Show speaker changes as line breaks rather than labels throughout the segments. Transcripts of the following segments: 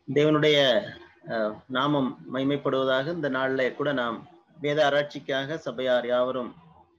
தேவனுடைய அஹ், நாமம் மைமைப்படுவதாக இந்த நாள்ல கூட நாம் வேத ஆராய்ச்சிக்காக சபையார் யாவரும்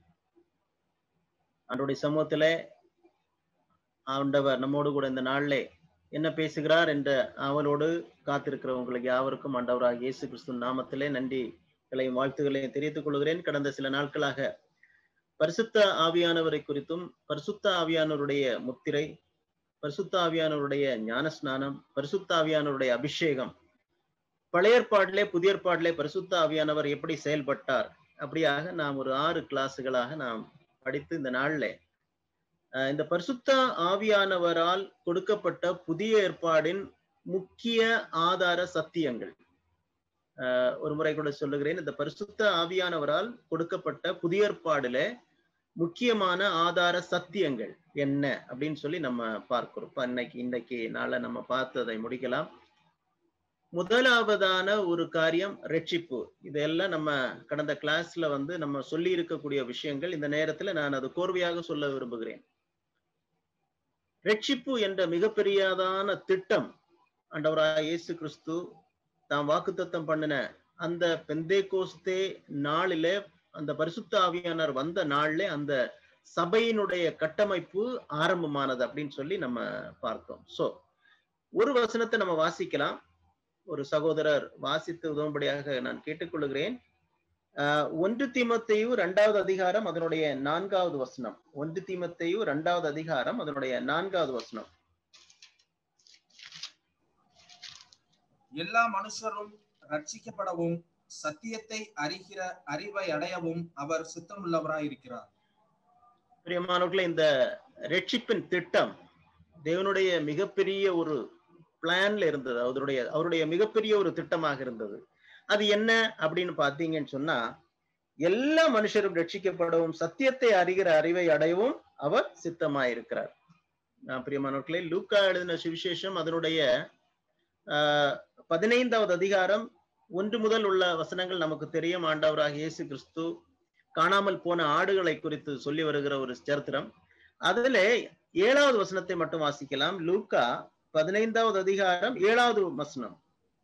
அவருடைய சமூகத்திலே ஆண்டவர் நம்மோடு கூட இந்த நாளிலே என்ன பேசுகிறார் என்ற ஆவலோடு காத்திருக்கிற உங்களுக்கு யாவருக்கும் ஆண்டவராக இயேசு கிறிஸ்து நாமத்திலே நன்றிகளையும் வாழ்த்துக்களையும் தெரிவித்துக் கொள்கிறேன் கடந்த சில நாட்களாக பரிசுத்த ஆவியானவரை குறித்தும் பரிசுத்த ஆவியானவருடைய முத்திரை பரிசுத்த ஆவியானவருடைய ஞானஸ்நானம் பரிசுத்த ஆவியானவருடைய அபிஷேகம் பழைய ஏற்பாட்டிலே புதிய ஏற்பாட்டிலே பரிசுத்த ஆவியானவர் எப்படி செயல்பட்டார் அப்படியாக நாம் ஒரு ஆறு கிளாஸுகளாக நாம் படித்து இந்த நாள்ல அஹ், இந்த பரிசுத்த ஆவியானவரால் கொடுக்கப்பட்ட புதிய ஏற்பாடின் முக்கிய ஆதார சத்தியங்கள் அஹ், ஒரு முறை கூட சொல்லுகிறேன் இந்த பரிசுத்த ஆவியானவரால் கொடுக்கப்பட்ட புதிய ஏற்பாடுல முக்கியமான ஆதார சத்தியங்கள் என்ன அப்படின்னு சொல்லி நம்ம பார்க்கிறோம் இப்ப இன்னைக்கு இன்னைக்கு நாள நம்ம பார்த்ததை முடிக்கலாம் முதலாவதான ஒரு காரியம் ரட்சிப்பு இதெல்லாம் நம்ம கடந்த கிளாஸ்ல வந்து நம்ம சொல்லி இருக்கக்கூடிய விஷயங்கள் இந்த நேரத்துல நான் அது கோர்வையாக சொல்ல விரும்புகிறேன் ரட்சிப்பு என்ற மிகப்பெரியதான திட்டம் ஆண்டவராக இயேசு கிறிஸ்து தாம் வாக்குத்தத்தம் பண்ணின அந்த பெந்தேகோஸ்தே நாளில அந்த பரிசுத்த ஆவியானவர் வந்த நாள்ல அந்த சபையினுடைய கட்டமைப்பு ஆரம்பமானது அப்படின்னு சொல்லி நம்ம பார்த்தோம் சோ ஒரு வசனத்தை நம்ம வாசிக்கலாம் ஒரு சகோதரர் வாசித்து உதவும்படியாக நான் கேட்டுக்கொள்கிறேன் ஆஹ் ஒன்று தீமத்தையு இரண்டாவது அதிகாரம் அதனுடைய நான்காவது வசனம் ஒன்று தீமத்தையு இரண்டாவது அதிகாரம் அதனுடைய நான்காவது வசனம்
எல்லா மனுஷரும் ரட்சிக்கப்படவும் சத்தியத்தை அறிகிற அறிவை அடையவும் அவர் சித்தமுள்ளவராயிருக்கிறார்
பிரியமானவர்களே இந்த ரட்சிப்பின் திட்டம் தேவனுடைய மிகப்பெரிய ஒரு பிளான்ல இருந்தது அவருடைய அவருடைய மிகப்பெரிய ஒரு திட்டமாக இருந்தது அது என்ன அப்படின்னு பாத்தீங்கன்னு சொன்னா எல்லா மனுஷரும் ரட்சிக்கப்படவும் சத்தியத்தை அறிகிற அறிவை அடையவும் அவர் சித்தமாயிருக்கிறார் நான் பிரியமானவர்களே லூக்கா எழுதின சுவிசேஷம் அதனுடைய ஆஹ் பதினைந்தாவது அதிகாரம் ஒன்று முதல் உள்ள வசனங்கள் நமக்கு தெரியும் ஆண்டவராக இயேசு கிறிஸ்து காணாமல் போன ஆடுகளை குறித்து சொல்லி வருகிற ஒரு சரித்திரம் அதுல ஏழாவது வசனத்தை மட்டும் வாசிக்கலாம் லூக்கா பதினைந்தாவது அதிகாரம் ஏழாவது வசனம்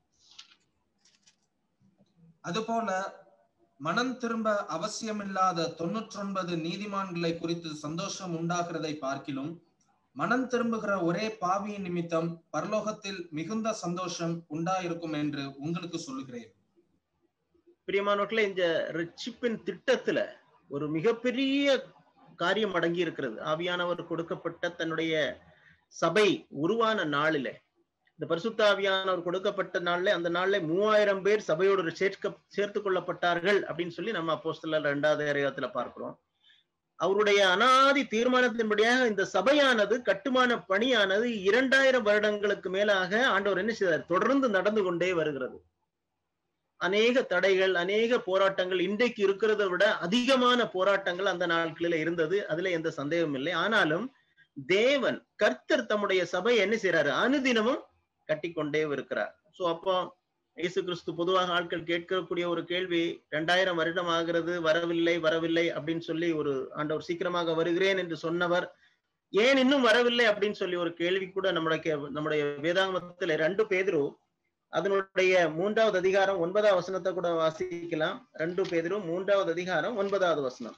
அதுபோல மனம் திரும்ப அவசியமில்லாத தொன்னூற்றொன்பது நீதிமான்களை குறித்து சந்தோஷம் உண்டாகிறதை பார்க்கிலும் மனம் திரும்புகிற ஒரே பாவியின் நிமித்தம் பரலோகத்தில் மிகுந்த சந்தோஷம் உண்டாயிருக்கும் என்று உங்களுக்கு சொல்லுகிறேன்
பிரியமானவர்களே இந்த ரிச்சிப்பின் திட்டத்துல ஒரு மிகப்பெரிய காரியம் அடங்கி இருக்கிறது ஆவியானவர் கொடுக்கப்பட்ட தன்னுடைய சபை உருவான நாளில இந்த பரிசுத்த ஆவியானவர் கொடுக்கப்பட்ட நாள்ல அந்த நாள்ல மூவாயிரம் பேர் சபையோடு சேர்க்க சேர்த்து கொள்ளப்பட்டார்கள் அப்படின்னு சொல்லி நம்ம அப்போஸ்தலர் இரண்டாவது அதிகாரத்துல பார்க்கிறோம் அவருடைய அனாதி தீர்மானத்தின்படியாக இந்த சபையானது கட்டுமான பணியானது இரண்டாயிரம் வருடங்களுக்கு மேலாக ஆண்டவர் என்ன செய்தார் தொடர்ந்து நடந்து கொண்டே வருகிறது அநேக தடைகள் அநேக போராட்டங்கள் இன்றைக்கு இருக்கிறத விட அதிகமான போராட்டங்கள் அந்த நாட்களில இருந்தது அதுல எந்த சந்தேகமும் இல்லை ஆனாலும் தேவன் கர்த்தர் தம்முடைய சபை என்ன செய்யறாரு அனுதினமும் கட்டிக்கொண்டே இருக்கிறார் சோ அப்போ இயேசு கிறிஸ்து பொதுவாக ஆட்கள் கேட்கக்கூடிய ஒரு கேள்வி ரெண்டாயிரம் வருடம் ஆகிறது வரவில்லை வரவில்லை அப்படின்னு சொல்லி ஒரு ஆண்டவர் சீக்கிரமாக வருகிறேன் என்று சொன்னவர் ஏன் இன்னும் வரவில்லை அப்படின்னு சொல்லி ஒரு கேள்வி கூட நம்முடைய நம்முடைய வேதாங்கமத்துல ரெண்டு பேதரு அதனுடைய மூன்றாவது அதிகாரம் ஒன்பதாவது வசனத்தை கூட வாசிக்கலாம் ரெண்டு பேதரும் மூன்றாவது அதிகாரம் ஒன்பதாவது வசனம்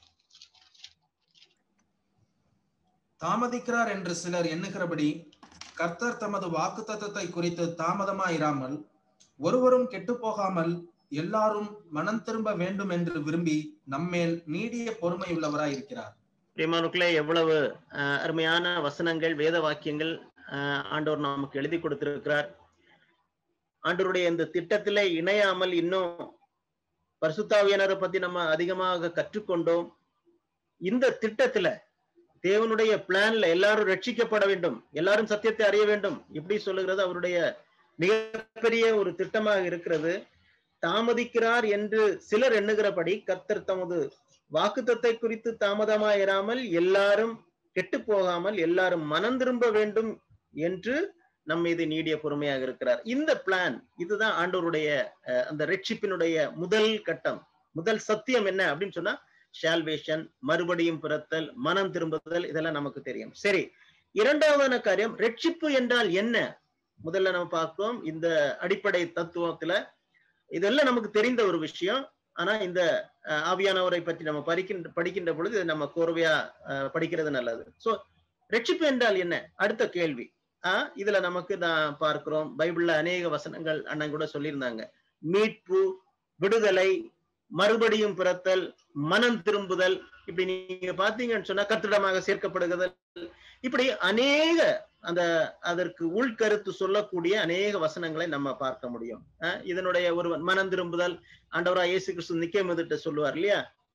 தாமதிக்கிறார் என்று சிலர் எண்ணுகிறபடி கர்த்தர் தமது வாக்குத்தத்தத்தை குறித்து தாமதமாயிராமல் ஒருவரும் கெட்டு போகாமல் எல்லாரும் மனம் திரும்ப வேண்டும் என்று விரும்பி நம்மேல் நீடிய பொறுமை உள்ளவராயிருக்கிறார்
பிரியமானுக்களே எவ்வளவு அஹ், அருமையான வசனங்கள் வேத வாக்கியங்கள் அஹ், ஆண்டவர் நமக்கு எழுதி கொடுத்திருக்கிறார் ஆண்டவருடைய இந்த திட்டத்திலே இணையாமல் இன்னும் பரிசுத்தாவியனரை பத்தி நம்ம அதிகமாக கற்றுக்கொண்டோம் இந்த திட்டத்துல தேவனுடைய பிளான்ல எல்லாரும் ரட்சிக்கப்பட வேண்டும் எல்லாரும் சத்தியத்தை அறிய வேண்டும் இப்படி சொல்லுகிறது அவருடைய மிகப்பெரிய ஒரு திட்டமாக இருக்கிறது தாமதிக்கிறார் என்று சிலர் எண்ணுகிறபடி கர்த்தர் தமது வாக்குத்தத்தை குறித்து தாமதமாயிராமல் எல்லாரும் கெட்டு போகாமல் எல்லாரும் மனம் திரும்ப வேண்டும் என்று நம் மீது நீடிய பொறுமையாக இருக்கிறார் இந்த பிளான் இதுதான் ஆண்டவருடைய அஹ், அந்த ரட்சிப்பினுடைய முதல் கட்டம் முதல் சத்தியம் என்ன அப்படின்னு சொன்னா ஷால்வேஷன் மறுபடியும் பிறத்தல் மனம் திரும்புதல் இதெல்லாம் நமக்கு தெரியும் சரி இரண்டாவதான காரியம் ரட்சிப்பு என்றால் என்ன முதல்ல நம்ம பார்க்கிறோம் இந்த அடிப்படை தத்துவத்துல இதெல்லாம் நமக்கு தெரிந்த ஒரு விஷயம் ஆனா இந்த அஹ், ஆவியானவரை பற்றி நம்ம படிக்கின்ற படிக்கின்ற பொழுது இதை நம்ம கோர்வையா அஹ், படிக்கிறது நல்லது சோ ரட்சிப்பு என்றால் என்ன அடுத்த கேள்வி ஆஹ் இதுல நமக்கு நான் பார்க்கிறோம் பைபிள்ல அநேக வசனங்கள் அண்ணன் கூட சொல்லியிருந்தாங்க மீட்பு விடுதலை மறுபடியும் பிறத்தல் மனம் திரும்புதல் இப்படி நீங்க பாத்தீங்கன்னு சொன்னா கத்திடமாக சேர்க்கப்படுகுதல் இப்படி அநேக அந்த அதற்கு உள்கருத்து சொல்லக்கூடிய அநேக வசனங்களை நம்ம பார்க்க முடியும் அஹ் இதனுடைய ஒரு மனம் திரும்புதல் ஆண்டவரா இயேசு கிறிஸ்து நிக்கமதிட்ட சொல்லுவார் இல்லையா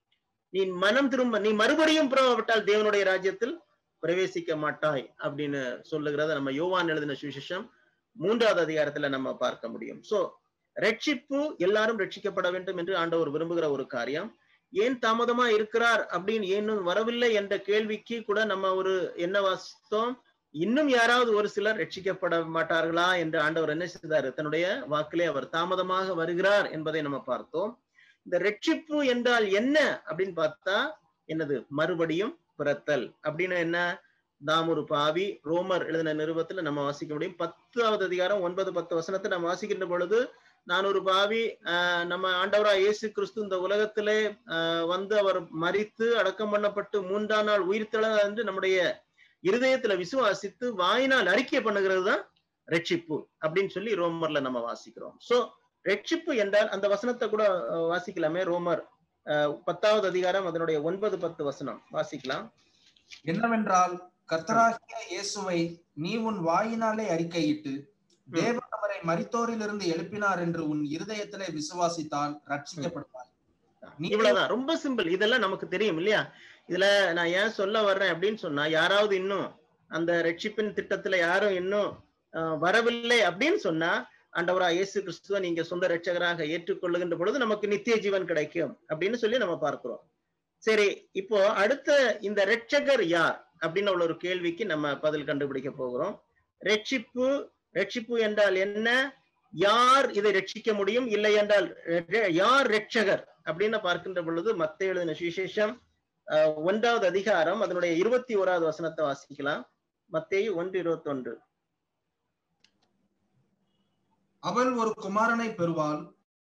நீ மனம் திரும்ப நீ மறுபடியும் புறப்பட்டால் தேவனுடைய ராஜ்யத்தில் பிரவேசிக்க மாட்டாய் அப்படின்னு சொல்லுகிறத நம்ம யோவான் எழுதின சுவிசேஷம் மூன்றாவது அதிகாரத்துல நம்ம பார்க்க முடியும் சோ ரட்சிப்பு எல்லாரும் ரட்சிக்கப்பட வேண்டும் என்று ஆண்டவர் விரும்புகிற ஒரு காரியம் ஏன் தாமதமா இருக்கிறார் அப்படின்னு ஏனும் வரவில்லை என்ற கேள்விக்கு கூட நம்ம ஒரு என்ன வாசித்தோம் இன்னும் யாராவது ஒரு சிலர் ரட்சிக்கப்பட மாட்டார்களா என்று ஆண்டவர் என்ன செய்தார் தன்னுடைய வாக்கிலே அவர் தாமதமாக வருகிறார் என்பதை நம்ம பார்த்தோம் இந்த ரட்சிப்பு என்றால் என்ன அப்படின்னு பார்த்தா என்னது மறுபடியும் பிறத்தல் அப்படின்னு என்ன நாம் ஒரு பாவி ரோமர் எழுதின நிருபத்துல நம்ம வாசிக்க முடியும் பத்தாவது அதிகாரம் ஒன்பது பத்து வசனத்தை நம்ம வாசிக்கின்ற பொழுது நான் ஒரு பாவி ஆஹ் நம்ம ஆண்டவரா இயேசு கிறிஸ்து இந்த உலகத்திலே ஆஹ் வந்து அவர் மரித்து அடக்கம் பண்ணப்பட்டு மூன்றாம் நாள் உயிர்த்தெழ என்று நம்முடைய இருதயத்துல விசுவாசித்து வாயினால் அறிக்கை பண்ணுகிறது தான் ரட்சிப்பு அப்படின்னு சொல்லி ரோமர்ல நம்ம வாசிக்கிறோம் சோ ரட்சிப்பு என்றால் அந்த வசனத்தை கூட அஹ், வாசிக்கலாமே ரோமர் அஹ், பத்தாவது அதிகாரம் அதனுடைய ஒன்பது பத்து வசனம் வாசிக்கலாம்
என்னவென்றால் கர்த்தராகிய இயேசுவை நீ உன் வாயினாலே அறிக்கையிட்டு தேவன் அவரை மரித்தோரிலிருந்து எழுப்பினார் என்று உன் இருதயத்திலே விசுவாசித்தால் ரட்சிக்கப்படுவாய் நீ-
இவ்வளவுதான் ரொம்ப சிம்பிள் இதெல்லாம் நமக்கு தெரியும் இல்லையா இதுல நான் ஏன் சொல்ல வர்றேன் அப்படின்னு சொன்னா யாராவது இன்னும் அந்த ரட்சிப்பின் திட்டத்துல யாரும் இன்னும் அஹ், வரவில்லை அப்படின்னு சொன்னா ஆண்டவரா இயேசு கிறிஸ்துவ நீங்க சொந்த ரட்சகராக ஏற்றுக்கொள்ளுகின்ற பொழுது நமக்கு நித்திய ஜீவன் கிடைக்கும் அப்படின்னு சொல்லி நம்ம பார்க்கிறோம் சரி இப்போ அடுத்த இந்த ரட்சகர் யார் அப்படின்னு உள்ள ஒரு கேள்விக்கு நம்ம பதில் கண்டுபிடிக்க போகிறோம் ரட்சிப்பு ரட்சிப்பு என்றால் என்ன யார் இதை ரட்சிக்க முடியும் இல்லை என்றால் ரெ- யார் ரட்சகர் அப்படின்னு பார்க்கின்ற பொழுது மத்த எழுதின சுவிசேஷம் அஹ், ஒன்றாவது அதிகாரம் அதனுடைய இருபத்தி ஓராவது வசனத்தை வாசிக்கலாம் மத்தேயு ஒன்று இருபத்தி ஒன்று
அவள் ஒரு குமாரனை பெறுவாள்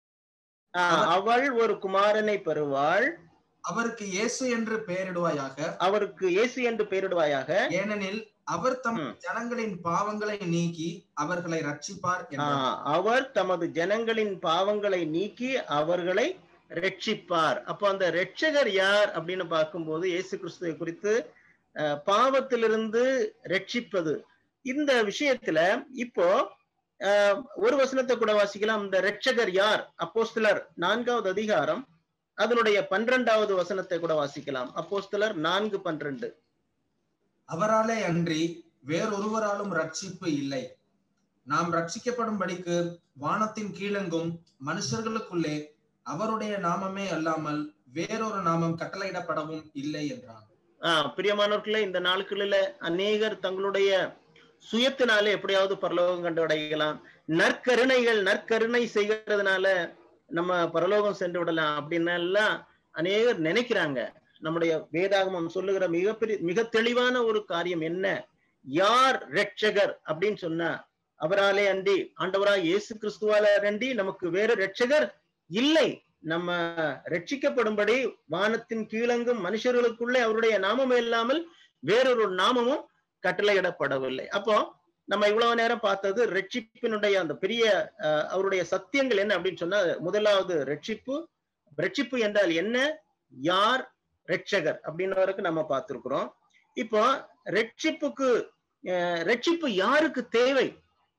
அவள் ஒரு குமாரனை பெறுவாள்
அவருக்கு இயேசு என்று பெயரிடுவாயாக
அவருக்கு இயேசு என்று பெயரிடுவாயாக
ஏனெனில் அவர் தம்
ம்.
ஜனங்களின் பாவங்களை நீக்கி அவர்களை ரட்சிப்பார் என்றார்.
ஆஹ், அவர் தமது ஜனங்களின் பாவங்களை நீக்கி அவர்களை ரட்சிப்பார் அப்போ அந்த ரட்சகர் யார் அப்படின்னு பார்க்கும்போது இயேசு கிறிஸ்துவை குறித்து அஹ், பாவத்திலிருந்து ரட்சிப்பது இந்த விஷயத்துல இப்போ அஹ், ஒரு வசனத்தை கூட வாசிக்கலாம் இந்த ரட்சகர் யார் அப்போஸ்தலர் நான்காவது அதிகாரம் அதனுடைய பன்னிரெண்டாவது வசனத்தை கூட வாசிக்கலாம் அப்போஸ்தலர் நான்கு பன்னிரண்டு
அவராலே அன்றி வேறொருவராலும் ரட்சிப்பு இல்லை நாம் ரட்சிக்கப்படும்படிக்கு வானத்தின் கீழெங்கும் மனுஷர்களுக்குள்ளே அவருடைய நாமமே அல்லாமல் வேறொரு நாமம் கட்டளையிடப்படவும் இல்லை என்றார்
ஆஹ் பிரியமானவர்களே இந்த நாட்களில அநேகர் தங்களுடைய சுயத்தினாலே எப்படியாவது பரலோகம் கண்டு அடையலாம் நற்கருணைகள் நற்கருணை செய்கிறதுனால நம்ம பரலோகம் சென்று விடலாம் அப்படின்னு எல்லாம் அநேகர் நினைக்கிறாங்க நம்முடைய வேதாகமம் சொல்லுகிற மிகப்பெரிய மிக தெளிவான ஒரு காரியம் என்ன யார் ரட்சகர் அப்படின்னு சொன்னா அவராலே அன்றி ஆண்டவராய் இயேசு கிறிஸ்துவால அன்றி நமக்கு வேற ரட்சகர் இல்லை நம்ம ரட்சிக்கப்படும்படி வானத்தின் கீழங்கும் மனுஷர்களுக்குள்ளே அவருடைய நாமமே இல்லாமல் வேறொரு நாமமும் கட்டளையிடப்படவில்லை அப்போ நம்ம இவ்வளவு நேரம் பார்த்தது ரட்சிப்பினுடைய அந்த பெரிய அஹ், அவருடைய சத்தியங்கள் என்ன அப்படின்னு சொன்னா முதலாவது ரட்சிப்பு ரட்சிப்பு என்றால் என்ன யார் ரட்சகர் அப்படின்னு வரைக்கும் நம்ம பார்த்திருக்கிறோம் இப்போ ரட்சிப்புக்கு அஹ், ரட்சிப்பு யாருக்கு தேவை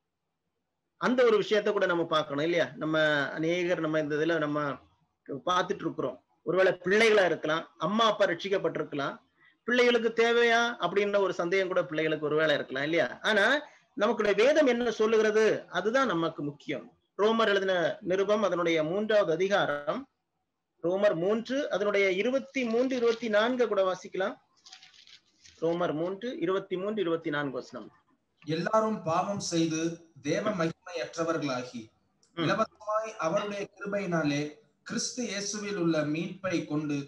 அந்த ஒரு விஷயத்த கூட நம்ம பார்க்கணும் இல்லையா நம்ம அநேகர் நம்ம இந்த இதுல நம்ம பார்த்துட்டு இருக்கிறோம் ஒருவேளை பிள்ளைகளா இருக்கலாம் அம்மா அப்பா ரட்சிக்கப்பட்டிருக்கலாம் பிள்ளைகளுக்கு தேவையா அப்படின்ற ஒரு சந்தேகம் கூட பிள்ளைகளுக்கு ஒருவேளை இருக்கலாம் இல்லையா ஆனா நமக்குடைய வேதம் என்ன சொல்லுகிறது அதுதான் நமக்கு முக்கியம் ரோமர் எழுதின நிருபம் அதனுடைய மூன்றாவது அதிகாரம் ரோமர் மூன்று அதனுடைய இருபத்தி மூன்று இருபத்தி நான்கு கூட வாசிக்கலாம் ரோமர் மூன்று இருபத்தி மூன்று இருபத்தி நான்கு வசனம்
எல்லாரும் பாவம் செய்து தேவ மகிமையற்றவர்களாகி
ம்.
இலவசமாய் அவருடைய கிருபையினாலே கிறிஸ்து இயேசுவில் உள்ள மீட்பை கொண்டு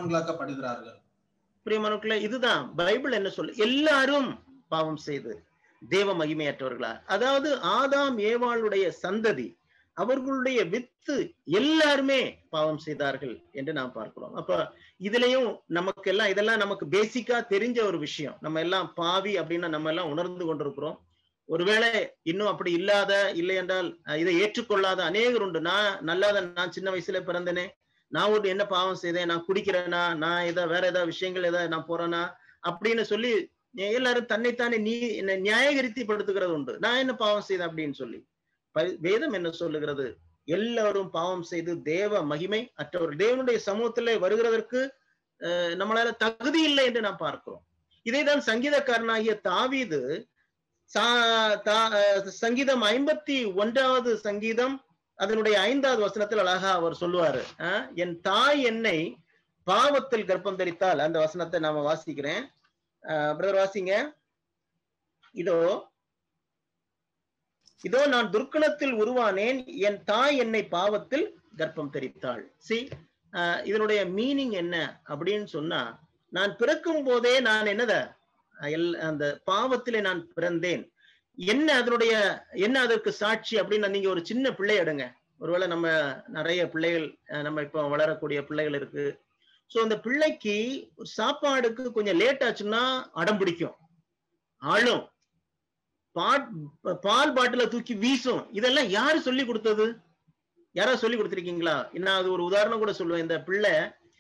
நீதிமான்களாக்கப்படுகிறார்கள்
பிரியமானவர்களே இதுதான் பைபிள் என்ன சொல்லு எல்லாரும் பாவம் செய்து தேவ மகிமையற்றவர்களா அதாவது ஆதாம் ஏவாளுடைய சந்ததி அவர்களுடைய வித்து எல்லாருமே பாவம் செய்தார்கள் என்று நாம் பார்க்கிறோம் அப்ப இதுலயும் நமக்கு எல்லாம் இதெல்லாம் நமக்கு பேசிக்கா தெரிஞ்ச ஒரு விஷயம் நம்ம எல்லாம் பாவி அப்படின்னு நம்ம எல்லாம் உணர்ந்து கொண்டிருக்கிறோம் ஒருவேளை இன்னும் அப்படி இல்லாத இல்லை என்றால் அஹ், இதை ஏற்றுக்கொள்ளாத அநேகர் உண்டு நான் நல்லாத நான் சின்ன வயசுல பிறந்தேனே நான் ஒரு என்ன பாவம் செய்தேன் நான் குடிக்கிறேனா நான் ஏதோ வேற ஏதாவது விஷயங்கள் ஏதாவது நான் போறேனா அப்படின்னு சொல்லி எல்லாரும் தன்னைத்தானே நீ என்ன நியாயகரித்திப்படுத்துகிறது உண்டு நான் என்ன பாவம் செய்தேன் அப்படின்னு சொல்லி ப- வேதம் என்ன சொல்லுகிறது எல்லாரும் பாவம் செய்து தேவ மகிமை அற்றவர் தேவனுடைய சமூகத்திலே வருகிறதற்கு அஹ், நம்மளால தகுதி இல்லை என்று நாம் பார்க்கிறோம் இதைதான் சங்கீதக்காரனாகிய தாவீது சா- தா- அஹ், சங்கீதம் ஐம்பத்தி ஒன்றாவது சங்கீதம் அதனுடைய ஐந்தாவது வசனத்தில் அழகா அவர் சொல்லுவாரு அஹ், என் தாய் என்னை பாவத்தில் கர்ப்பம் தரித்தால் அந்த வசனத்தை நாம வாசிக்கிறேன் பிரதர் வாசிங்க இதோ இதோ நான் துர்க்கணத்தில் உருவானேன் என் தாய் என்னை பாவத்தில் கர்ப்பம் தரித்தாள் சி இதனுடைய மீனிங் என்ன அப்படின்னு சொன்னா நான் பிறக்கும் போதே நான் என்னத எல்- அந்த பாவத்திலே நான் பிறந்தேன் என்ன அதனுடைய என்ன அதற்கு சாட்சி அப்படின்னு நீங்க ஒரு சின்ன பிள்ளை எடுங்க ஒருவேளை நம்ம நிறைய பிள்ளைகள் அஹ், நம்ம இப்போ வளரக்கூடிய பிள்ளைகள் இருக்கு சோ அந்த பிள்ளைக்கு சாப்பாடுக்கு கொஞ்சம் லேட் ஆச்சுன்னா அடம் பிடிக்கும் ஆளும் பாட் பால் பாட்டில தூக்கி வீசும் இதெல்லாம் யாரு சொல்லி கொடுத்தது யாராவது சொல்லி கொடுத்துருக்கீங்களா நான் அது ஒரு உதாரணம் கூட சொல்லுவேன் இந்த பிள்ளை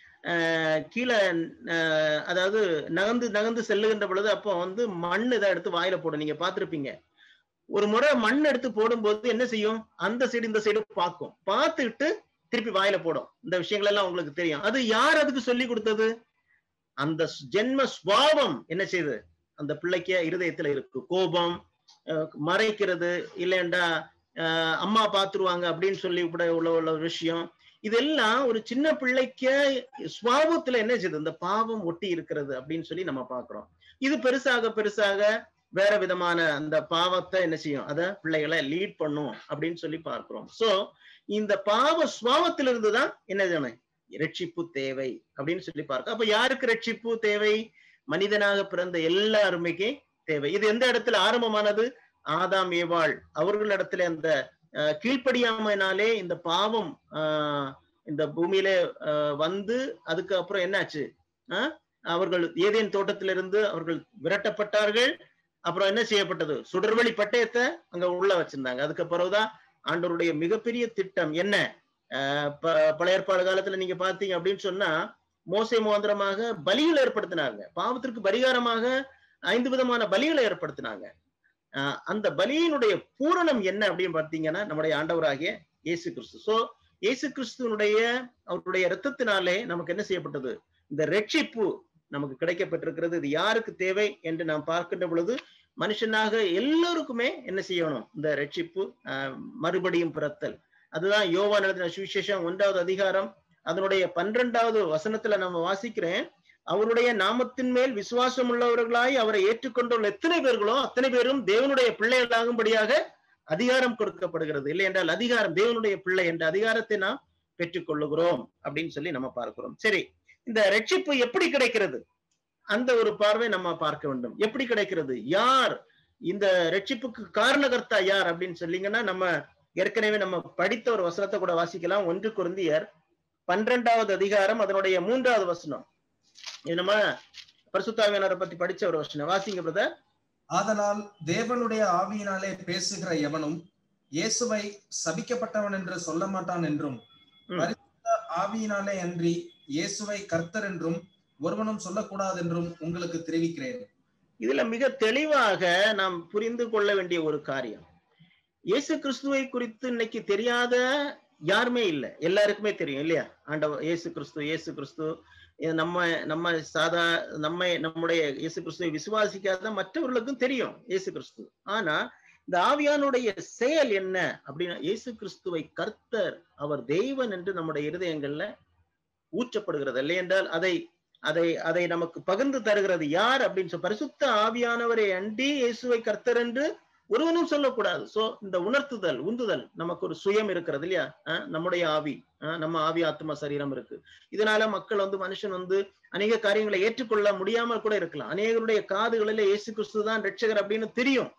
ஆஹ், கீழே ஆஹ், அதாவது நகர்ந்து நகர்ந்து செல்லுகின்ற பொழுது அப்போ வந்து மண் இதை எடுத்து வாயில போடும் நீங்க பார்த்திருப்பீங்க ஒரு முறை மண் எடுத்து போடும்போது என்ன செய்யும் அந்த சைடு இந்த சைடு பார்க்கும் பார்த்துட்டு திருப்பி வாயில போடும் இந்த விஷயங்கள் எல்லாம் உங்களுக்கு தெரியும் அது யார் அதுக்கு சொல்லி கொடுத்தது அந்த ஸ்- ஜென்ம சுவாவம் என்ன செய்யுது அந்த பிள்ளைக்கு இருதயத்துல இருக்கு கோபம் அஹ், மறைக்கிறது இல்லைண்டா அஹ், அம்மா பாத்துருவாங்க அப்படின்னு சொல்லி கூட உள்ள உள்ள ஒரு விஷயம் இதெல்லாம் ஒரு சின்ன பிள்ளைக்கு சுவாபத்துல என்ன செய்யுது இந்த பாவம் ஒட்டி இருக்கிறது அப்படின்னு சொல்லி நம்ம பாக்குறோம் இது பெருசாக பெருசாக வேற விதமான அந்த பாவத்தை என்ன செய்யும் அத பிள்ளைகளை லீட் பண்ணும் அப்படின்னு சொல்லி பார்க்கிறோம் சோ இந்த பாவ சுவாவத்திலிருந்து தான் என்ன ரட்சிப்பு தேவை அப்படின்னு சொல்லி பார்க்க அப்ப யாருக்கு ரட்சிப்பு தேவை மனிதனாக பிறந்த எல்லாருமே தேவை இது எந்த இடத்துல ஆரம்பமானது ஆதாம் ஏவாள் அவர்களிடத்துல அந்த அஹ், கீழ்ப்படியாமையினாலே இந்த பாவம் ஆஹ், இந்த பூமியில ஆஹ், வந்து அதுக்கு அப்புறம் என்னாச்சு ஆஹ், அவர்கள் ஏதேன் தோட்டத்திலிருந்து அவர்கள் விரட்டப்பட்டார்கள் அப்புறம் என்ன செய்யப்பட்டது சுடர்வழி பட்டயத்தை அங்க உள்ள வச்சிருந்தாங்க அதுக்கு பிறகுதான் ஆண்டவருடைய மிகப்பெரிய திட்டம் என்ன ஆஹ் ப- பழைய ஏற்பாடு காலத்துல நீங்க பாத்தீங்க அப்படின்னு சொன்னா மோசை முகாந்திரமாக பலிகளை ஏற்படுத்தினாங்க பாவத்திற்கு பரிகாரமாக ஐந்து விதமான பலிகளை ஏற்படுத்தினாங்க ஆஹ் அந்த பலியினுடைய பூரணம் என்ன அப்படின்னு பார்த்தீங்கன்னா நம்முடைய ஆண்டவராகிய இயேசு கிறிஸ்து சோ இயேசு கிறிஸ்துவனுடைய அவருடைய இரத்தத்தினாலே நமக்கு என்ன செய்யப்பட்டது இந்த ரட்சிப்பு நமக்கு கிடைக்கப்பட்டிருக்கிறது இது யாருக்கு தேவை என்று நாம் பார்க்கின்ற பொழுது மனுஷனாக எல்லோருக்குமே என்ன செய்யணும் இந்த ரட்சிப்பு ஆஹ் மறுபடியும் பிறத்தல் அதுதான் யோவான் எழுதின சுவிசேஷம் ஒன்றாவது அதிகாரம் அதனுடைய பன்னிரெண்டாவது வசனத்துல நம்ம வாசிக்கிறேன் அவருடைய நாமத்தின் மேல் விசுவாசம் உள்ளவர்களாய் அவரை ஏற்றுக்கொண்டுள்ள எத்தனை பேர்களோ அத்தனை பேரும் தேவனுடைய பிள்ளைகளாகும்படியாக அதிகாரம் கொடுக்கப்படுகிறது இல்லை என்றால் அதிகாரம் தேவனுடைய பிள்ளை என்ற அதிகாரத்தை நாம் பெற்றுக்கொள்ளுகிறோம் அப்படின்னு சொல்லி நம்ம பார்க்கிறோம் சரி இந்த ரட்சிப்பு எப்படி கிடைக்கிறது அந்த ஒரு பார்வை நம்ம பார்க்க வேண்டும் எப்படி கிடைக்கிறது யார் இந்த ரட்சிப்புக்கு காரணகர்த்தா யார் அப்படின்னு சொன்னீங்கன்னா நம்ம ஏற்கனவே நம்ம படித்த ஒரு வசனத்தை கூட வாசிக்கலாம் ஒன்று குருந்தியர் பன்னிரெண்டாவது அதிகாரம் அதனுடைய மூன்றாவது வசனம் இது நம்ம பரிசுத்தாவியனரை பத்தி படிச்ச ஒரு வசனம் வாசிங்க பிரதர்
ஆதலால் தேவனுடைய ஆவியினாலே பேசுகிற எவனும் இயேசுவை சபிக்கப்பட்டவன் என்று சொல்ல மாட்டான் என்றும்
ம்.
பரிசுத்த ஆவியினாலே அன்றி இயேசுவை கர்த்தர் என்றும் ஒருவனும் சொல்லக்கூடாது என்றும் உங்களுக்கு தெரிவிக்கிறேன்
இதுல மிக தெளிவாக நாம் புரிந்து கொள்ள வேண்டிய ஒரு காரியம் இயேசு கிறிஸ்துவை குறித்து இன்னைக்கு தெரியாத யாருமே இல்லை எல்லாருக்குமே தெரியும் இல்லையா ஆண்டவர் இயேசு கிறிஸ்து இயேசு கிறிஸ்து இது நம்ம நம்ம சாதா நம்ம நம்முடைய இயேசு கிறிஸ்துவை விசுவாசிக்காத மற்றவர்களுக்கும் தெரியும் இயேசு கிறிஸ்து ஆனா இந்த ஆவியானுடைய செயல் என்ன அப்படின்னா இயேசு கிறிஸ்துவை கர்த்தர் அவர் தெய்வன் என்று நம்முடைய இருதயங்கள்ல ஊற்றப்படுகிறது இல்லை என்றால் அதை அதை அதை நமக்கு பகிர்ந்து தருகிறது யார் அப்படின்னு சொல்ல பரிசுத்த ஆவியானவரை அண்டி இயேசுவை கர்த்தர் என்று ஒருவனும் சொல்லக்கூடாது சோ இந்த உணர்த்துதல் உந்துதல் நமக்கு ஒரு சுயம் இருக்கிறது இல்லையா அஹ் நம்முடைய ஆவி அஹ் நம்ம ஆவி ஆத்மா சரீரம் இருக்கு இதனால மக்கள் வந்து மனுஷன் வந்து அநேக காரியங்களை ஏற்றுக்கொள்ள முடியாமல் கூட இருக்கலாம் அநேகருடைய காதுகளில இயேசு கிறிஸ்து தான் ரட்சகர் அப்படின்னு தெரியும்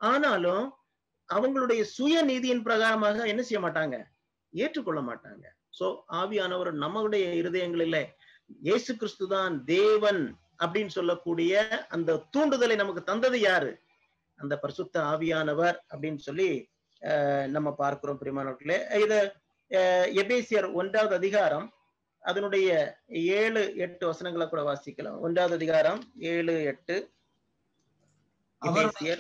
ஆனாலும் அவங்களுடைய சுய நீதியின் பிரகாரமாக என்ன செய்ய மாட்டாங்க ஏற்றுக்கொள்ள மாட்டாங்க சோ ஆவியானவர் நம்மளுடைய இருதயங்களில இயேசு கிறிஸ்து தான் தேவன் அப்படின்னு சொல்லக்கூடிய அந்த தூண்டுதலை நமக்கு தந்தது யாரு அந்த பரிசுத்த ஆவியானவர் அப்படின்னு சொல்லி அஹ், நம்ம பார்க்கிறோம் பிரிமானவர்களே இத அஹ், எபேசியர் ஒன்றாவது அதிகாரம் அதனுடைய ஏழு எட்டு வசனங்களை கூட வாசிக்கலாம் ஒன்றாவது அதிகாரம் ஏழு எட்டு
அவர்
எபேசியர்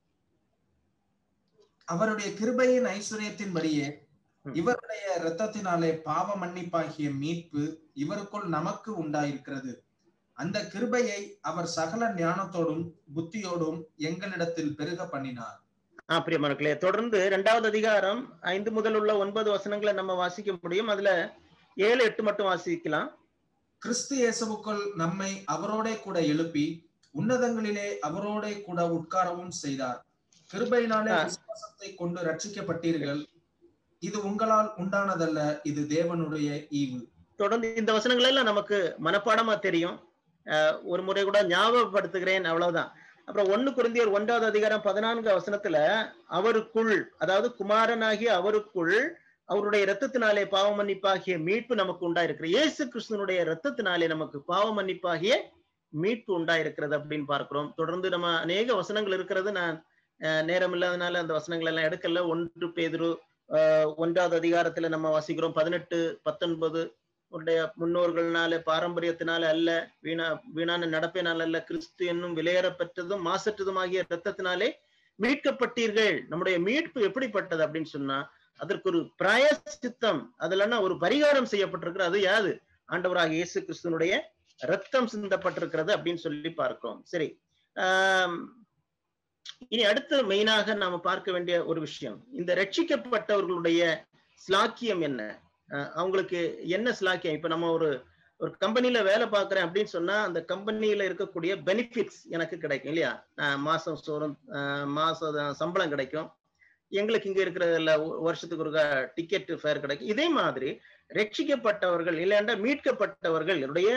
அவருடைய கிருபையின் ஐஸ்வர்யத்தின்படியே
ம்.
இவருடைய இரத்தத்தினாலே பாவ மன்னிப்பாகிய மீட்பு இவருக்குள் நமக்கு உண்டாயிருக்கிறது அந்த கிருபையை அவர் சகல ஞானத்தோடும் புத்தியோடும் எங்களிடத்தில் பெருக பண்ணினார்
ஆ பிரியமானங்களே தொடர்ந்து இரண்டாவது அதிகாரம் ஐந்து முதல் உள்ள ஒன்பது வசனங்களை நம்ம வாசிக்க முடியும் அதுல ஏழு எட்டு மட்டும் வாசிக்கலாம்
கிறிஸ்து இயேசுவுக்குள் நம்மை அவரோடே கூட எழுப்பி உன்னதங்களிலே அவரோடே கூட உட்காரவும் செய்தார் கிருபையினாலே
ஆ.
விசுவாசத்தை கொண்டு ரட்சிக்கப்பட்டீர்கள் இது உங்களால் உண்டானதல்ல இது தேவனுடைய ஈவு
தொடர்ந்து இந்த வசனங்கள் எல்லாம் நமக்கு மனப்பாடமா தெரியும் அஹ் ஒரு முறை கூட ஞாபகப்படுத்துகிறேன் அவ்வளவுதான் அப்புறம் ஒண்ணு குருந்தியர் ஒன்றாவது அதிகாரம் பதினான்கு வசனத்துல அவருக்குள் அதாவது குமாரனாகிய அவருக்குள் அவருடைய இரத்தத்தினாலே பாவ மன்னிப்பாகிய மீட்பு நமக்கு உண்டாயிருக்கிறது இயேசு கிறிஸ்துவனுடைய இரத்தத்தினாலே நமக்கு பாவ மன்னிப்பாகிய மீட்பு உண்டாயிருக்கிறது அப்படின்னு பார்க்கிறோம் தொடர்ந்து நம்ம அநேக வசனங்கள் இருக்கிறது நான் அஹ், நேரம் இல்லாதனால அந்த வசனங்கள் எல்லாம் எடுக்கல ஒன்று பேதுரு அஹ், ஒன்றாவது அதிகாரத்துல நம்ம வாசிக்கிறோம் பதினெட்டு பத்தொன்பது உடைய முன்னோர்கள்னால பாரம்பரியத்தினால அல்ல வீணா வீணான நடப்பினால் அல்ல கிறிஸ்து என்னும் விலையேறப்பெற்றதும் மாசற்றதுமாகிய இரத்தத்தினாலே மீட்கப்பட்டீர்கள் நம்முடைய மீட்பு எப்படிப்பட்டது அப்படின்னு சொன்னா அதற்கு ஒரு பிராயசித்தம் அதுலன்னா ஒரு பரிகாரம் செய்யப்பட்டிருக்கிறது அது யாது ஆண்டவராக இயேசு கிறிஸ்துனுடைய ரத்தம் சிந்தப்பட்டிருக்கிறது அப்படின்னு சொல்லி பார்க்கிறோம் சரி ஆம், இனி அடுத்து மெயினாக நாம பார்க்க வேண்டிய ஒரு விஷயம் இந்த ரட்சிக்கப்பட்டவர்களுடைய ஸ்லாக்கியம் என்ன அஹ் அவங்களுக்கு என்ன ஸ்லாக்கியம் இப்ப நம்ம ஒரு ஒரு கம்பெனில வேலை பார்க்கறேன் அப்படின்னு சொன்னா அந்த கம்பெனில இருக்கக்கூடிய பெனிஃபிட்ஸ் எனக்கு கிடைக்கும் இல்லையா அஹ் மாசம் சோறும் அஹ் மாச சம்பளம் கிடைக்கும் எங்களுக்கு இங்க இருக்கிறதுல வருஷத்துக்கு ஒரு டிக்கெட் ஃபேர் கிடைக்கும் இதே மாதிரி ரட்சிக்கப்பட்டவர்கள் இல்லையாண்டா மீட்கப்பட்டவர்கள் உடைய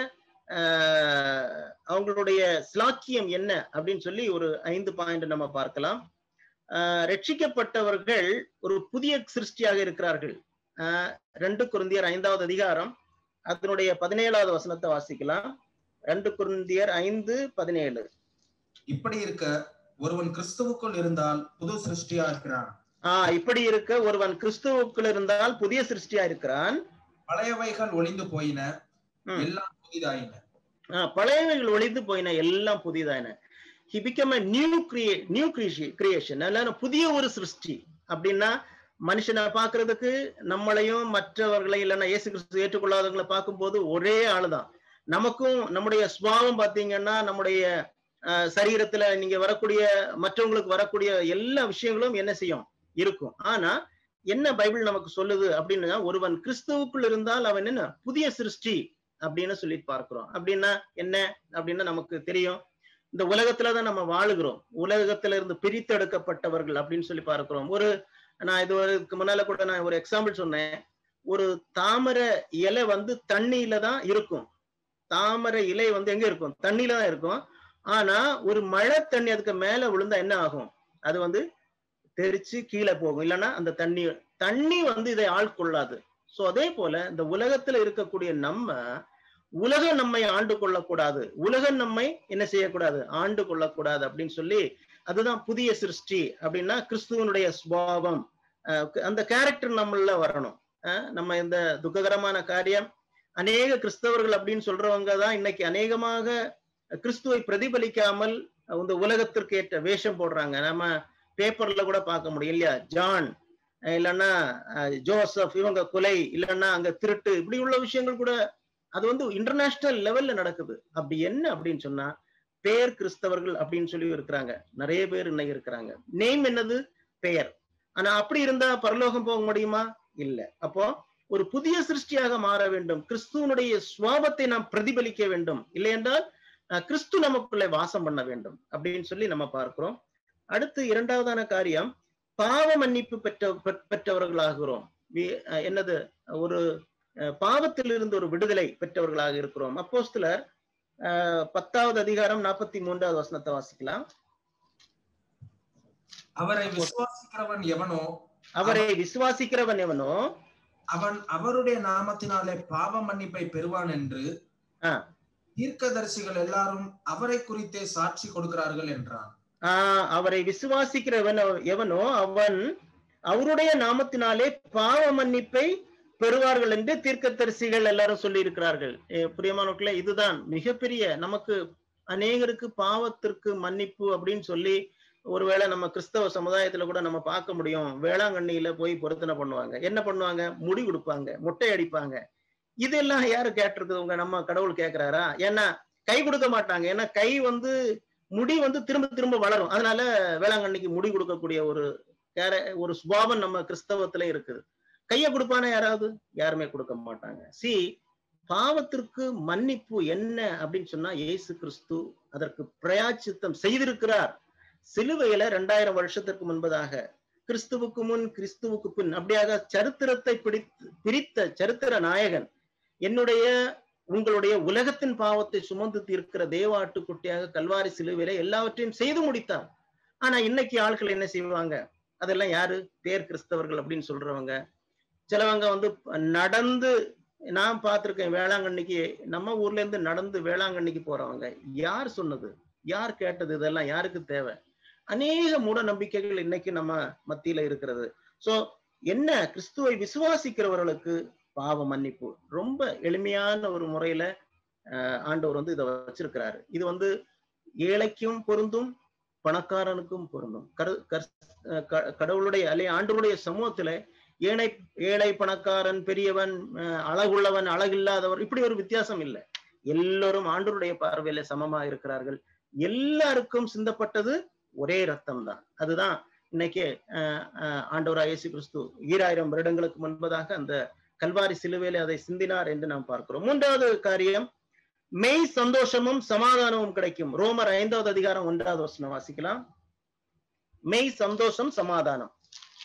ஆஹ் அவங்களுடைய ஸ்லாக்கியம் என்ன அப்படின்னு சொல்லி ஒரு ஐந்து பாயிண்ட் நம்ம பார்க்கலாம் ஆஹ் ரட்சிக்கப்பட்டவர்கள் ஒரு புதிய சிருஷ்டியாக இருக்கிறார்கள் ஆஹ் ரெண்டு குருந்தியர் ஐந்தாவது அதிகாரம் அதனுடைய பதினேழாவது வசனத்தை வாசிக்கலாம் ரெண்டு குருந்தியர் ஐந்து பதினேழு
இப்படி இருக்க ஒருவன் கிறிஸ்துவுக்குள் இருந்தால் புது சிருஷ்டியா இருக்கிறான்
ஆஹ் இப்படி இருக்க ஒருவன் கிறிஸ்துவுக்குள் இருந்தால் புதிய சிருஷ்டியா இருக்கிறான்
பழையவைகள் ஒளிந்து போயின
ம்.
எல்லாம் புதிதாயின
ஆஹ் பழையவைகள் ஒளிந்து போயின எல்லாம் புதிதான ஹி பிகம் அ நியூ கிரியே நியூ கிரியேஷன் அதனால புதிய ஒரு சிருஷ்டி அப்படின்னா மனுஷனை பார்க்கிறதுக்கு நம்மளையும் மற்றவர்களையும் இல்லைன்னா இயேசு கிறிஸ்து ஏற்றுக்கொள்ளாதவங்களை பார்க்கும்போது ஒரே ஆளுதான் நமக்கும் நம்முடைய சுபாவம் பார்த்தீங்கன்னா நம்முடைய ஆஹ், சரீரத்துல நீங்க வரக்கூடிய மற்றவங்களுக்கு வரக்கூடிய எல்லா விஷயங்களும் என்ன செய்யும் இருக்கும் ஆனா என்ன பைபிள் நமக்கு சொல்லுது அப்படின்னா ஒருவன் கிறிஸ்துவுக்குள் இருந்தால் அவன் என்ன புதிய சிருஷ்டி அப்படின்னு சொல்லி பார்க்கிறோம் அப்படின்னா என்ன அப்படின்னா நமக்கு தெரியும் இந்த உலகத்துலதான் நம்ம வாழுகிறோம் உலகத்துல இருந்து பிரித்தெடுக்கப்பட்டவர்கள் அப்படின்னு சொல்லி பார்க்கிறோம் ஒரு நான் இது ஒரு- இதுக்கு முன்னால கூட நான் ஒரு எக்ஸாம்பிள் சொன்னேன் ஒரு தாமரை இலை வந்து தண்ணியில தான் இருக்கும் தாமரை இலை வந்து எங்க இருக்கும் தண்ணியில தான் இருக்கும் ஆனா ஒரு மழை தண்ணி அதுக்கு மேல விழுந்தா என்ன ஆகும் அது வந்து தெரிச்சு கீழே போகும் இல்லைன்னா அந்த தண்ணி தண்ணி வந்து இதை ஆட்கொள்ளாது சோ அதே போல இந்த உலகத்துல இருக்கக்கூடிய நம்ம உலகம் நம்மை ஆண்டு கொள்ளக்கூடாது உலகம் நம்மை என்ன செய்யக்கூடாது ஆண்டு கொள்ளக்கூடாது அப்படின்னு சொல்லி அதுதான் புதிய சிருஷ்டி அப்படின்னா கிறிஸ்துவனுடைய சுபாவம் அஹ் அந்த கேரக்டர் நம்மள வரணும் அஹ் நம்ம இந்த துக்ககரமான காரியம் அநேக கிறிஸ்தவர்கள் அப்படின்னு சொல்றவங்க தான் இன்னைக்கு அநேகமாக கிறிஸ்துவை பிரதிபலிக்காமல் இந்த உலகத்திற்கு ஏற்ற வேஷம் போடுறாங்க நம்ம பேப்பர்ல கூட பார்க்க முடியும் இல்லையா ஜான் அஹ் இல்லைன்னா அஹ் ஜோசப் இவங்க கொலை இல்லைன்னா அங்க திருட்டு இப்படி உள்ள விஷயங்கள் கூட அது வந்து இன்டர்நேஷனல் லெவல்ல நடக்குது அப்படி என்ன அப்படின்னு சொன்னா பேர் கிறிஸ்தவர்கள் அப்படின்னு சொல்லி இருக்கிறாங்க நிறைய பேர் இன்னைக்கு இருக்கிறாங்க நேம் என்னது பெயர் ஆனா அப்படி இருந்தா பரலோகம் போக முடியுமா இல்ல அப்போ ஒரு புதிய சிருஷ்டியாக மாற வேண்டும் கிறிஸ்துவனுடைய சுவாபத்தை நாம் பிரதிபலிக்க வேண்டும் இல்லை என்றால் அஹ், கிறிஸ்து நமக்குள்ளே வாசம் பண்ண வேண்டும் அப்படின்னு சொல்லி நம்ம பார்க்கிறோம் அடுத்து இரண்டாவதான காரியம் பாவ மன்னிப்பு பெற்ற பெற்- பெற்றவர்களாகிறோம் வி- அஹ், என்னது ஒரு அஹ், பாவத்திலிருந்து ஒரு விடுதலை பெற்றவர்களாக இருக்கிறோம் அப்போஸ்தலர் அஹ், பத்தாவது அதிகாரம் நாற்பத்தி மூன்றாவது வசனத்தை வாசிக்கலாம்
அவரை விசுவாசிக்கிறவன் எவனோ
அவரை விசுவாசிக்கிறவன் எவனோ
அவன் அவருடைய நாமத்தினாலே பாவ மன்னிப்பை பெறுவான் என்று
ஆ.
தீர்க்கதரிசிகள் எல்லாரும் அவரை குறித்தே சாட்சி கொடுக்கிறார்கள் என்றான்
ஆஹ் அவரை விசுவாசிக்கிறவன் அவ- எவனோ அவன் அவருடைய நாமத்தினாலே பாவ மன்னிப்பை பெறுவார்கள் என்று தீர்க்கதரிசிகள் எல்லாரும் சொல்லி இருக்கிறார்கள் பிரியமானவர்களே இதுதான் மிகப்பெரிய நமக்கு அநேகருக்கு பாவத்திற்கு மன்னிப்பு அப்படின்னு சொல்லி ஒருவேளை நம்ம கிறிஸ்தவ சமுதாயத்துல கூட நம்ம பார்க்க முடியும் வேளாங்கண்ணியில போய் பொருத்தனை பண்ணுவாங்க என்ன பண்ணுவாங்க முடி கொடுப்பாங்க மொட்டை அடிப்பாங்க இதெல்லாம் யாரு கேட்டிருக்குது உங்க நம்ம கடவுள் கேக்குறாரா ஏன்னா கை கொடுக்க மாட்டாங்க ஏன்னா கை வந்து முடி வந்து திரும்ப திரும்ப வளரும் அதனால வேளாங்கண்ணிக்கு முடி கொடுக்கக்கூடிய ஒரு கேர- ஒரு சுபாவம் நம்ம கிறிஸ்தவத்துல இருக்குது கைய கொடுப்பானா யாராவது யாருமே கொடுக்க மாட்டாங்க சி பாவத்திற்கு மன்னிப்பு என்ன அப்படின்னு சொன்னா இயேசு கிறிஸ்து அதற்கு பிரயாச்சித்தம் செய்திருக்கிறார் சிலுவையில ரெண்டாயிரம் வருஷத்திற்கு முன்பதாக கிறிஸ்துவுக்கு முன் கிறிஸ்துவுக்கு பின் அப்படியாக சரித்திரத்தை பிடித்து பிரித்த சரித்திர நாயகன் என்னுடைய உங்களுடைய உலகத்தின் பாவத்தை சுமந்து தீர்க்கிற தேவாட்டுக்குட்டியாக கல்வாரி சிலுவையில எல்லாவற்றையும் செய்து முடித்தார் ஆனா இன்னைக்கு ஆட்கள் என்ன செய்வாங்க அதெல்லாம் யாரு பேர் கிறிஸ்தவர்கள் அப்படின்னு சொல்றவங்க சிலவங்க வந்து நடந்து நான் பார்த்திருக்கேன் வேளாங்கண்ணிக்கு நம்ம ஊர்ல இருந்து நடந்து வேளாங்கண்ணிக்கு போறவங்க யார் சொன்னது யார் கேட்டது இதெல்லாம் யாருக்கு தேவை அநேக மூட நம்பிக்கைகள் இன்னைக்கு நம்ம மத்தியில இருக்கிறது சோ என்ன கிறிஸ்துவை விசுவாசிக்கிறவர்களுக்கு பாவ மன்னிப்பு ரொம்ப எளிமையான ஒரு முறையில அஹ், ஆண்டவர் வந்து இதை வச்சிருக்கிறாரு இது வந்து ஏழைக்கும் பொருந்தும் பணக்காரனுக்கும் பொருந்தும் கரு கர்- அஹ் க- கடவுளுடைய அல்ல ஆண்டவருடைய சமூகத்துல ஏழை ஏழை பணக்காரன் பெரியவன் அஹ், அழகுள்ளவன் அழகில்லாதவர் இப்படி ஒரு வித்தியாசம் இல்லை எல்லோரும் ஆண்டவருடைய பார்வையில சமமா இருக்கிறார்கள் எல்லாருக்கும் சிந்தப்பட்டது ஒரே ரத்தம் தான் அதுதான் இன்னைக்கு அஹ், அஹ், ஆண்டவராக இயேசு கிறிஸ்து ஈராயிரம் வருடங்களுக்கு முன்பதாக அந்த கல்வாரி சிலுவையில அதை சிந்தினார் என்று நாம் பார்க்கிறோம் மூன்றாவது காரியம் மெய் சந்தோஷமும் சமாதானமும் கிடைக்கும் ரோமர் ஐந்தாவது அதிகாரம் ஒன்றாவது வசனம் வாசிக்கலாம் மெய் சந்தோஷம் சமாதானம்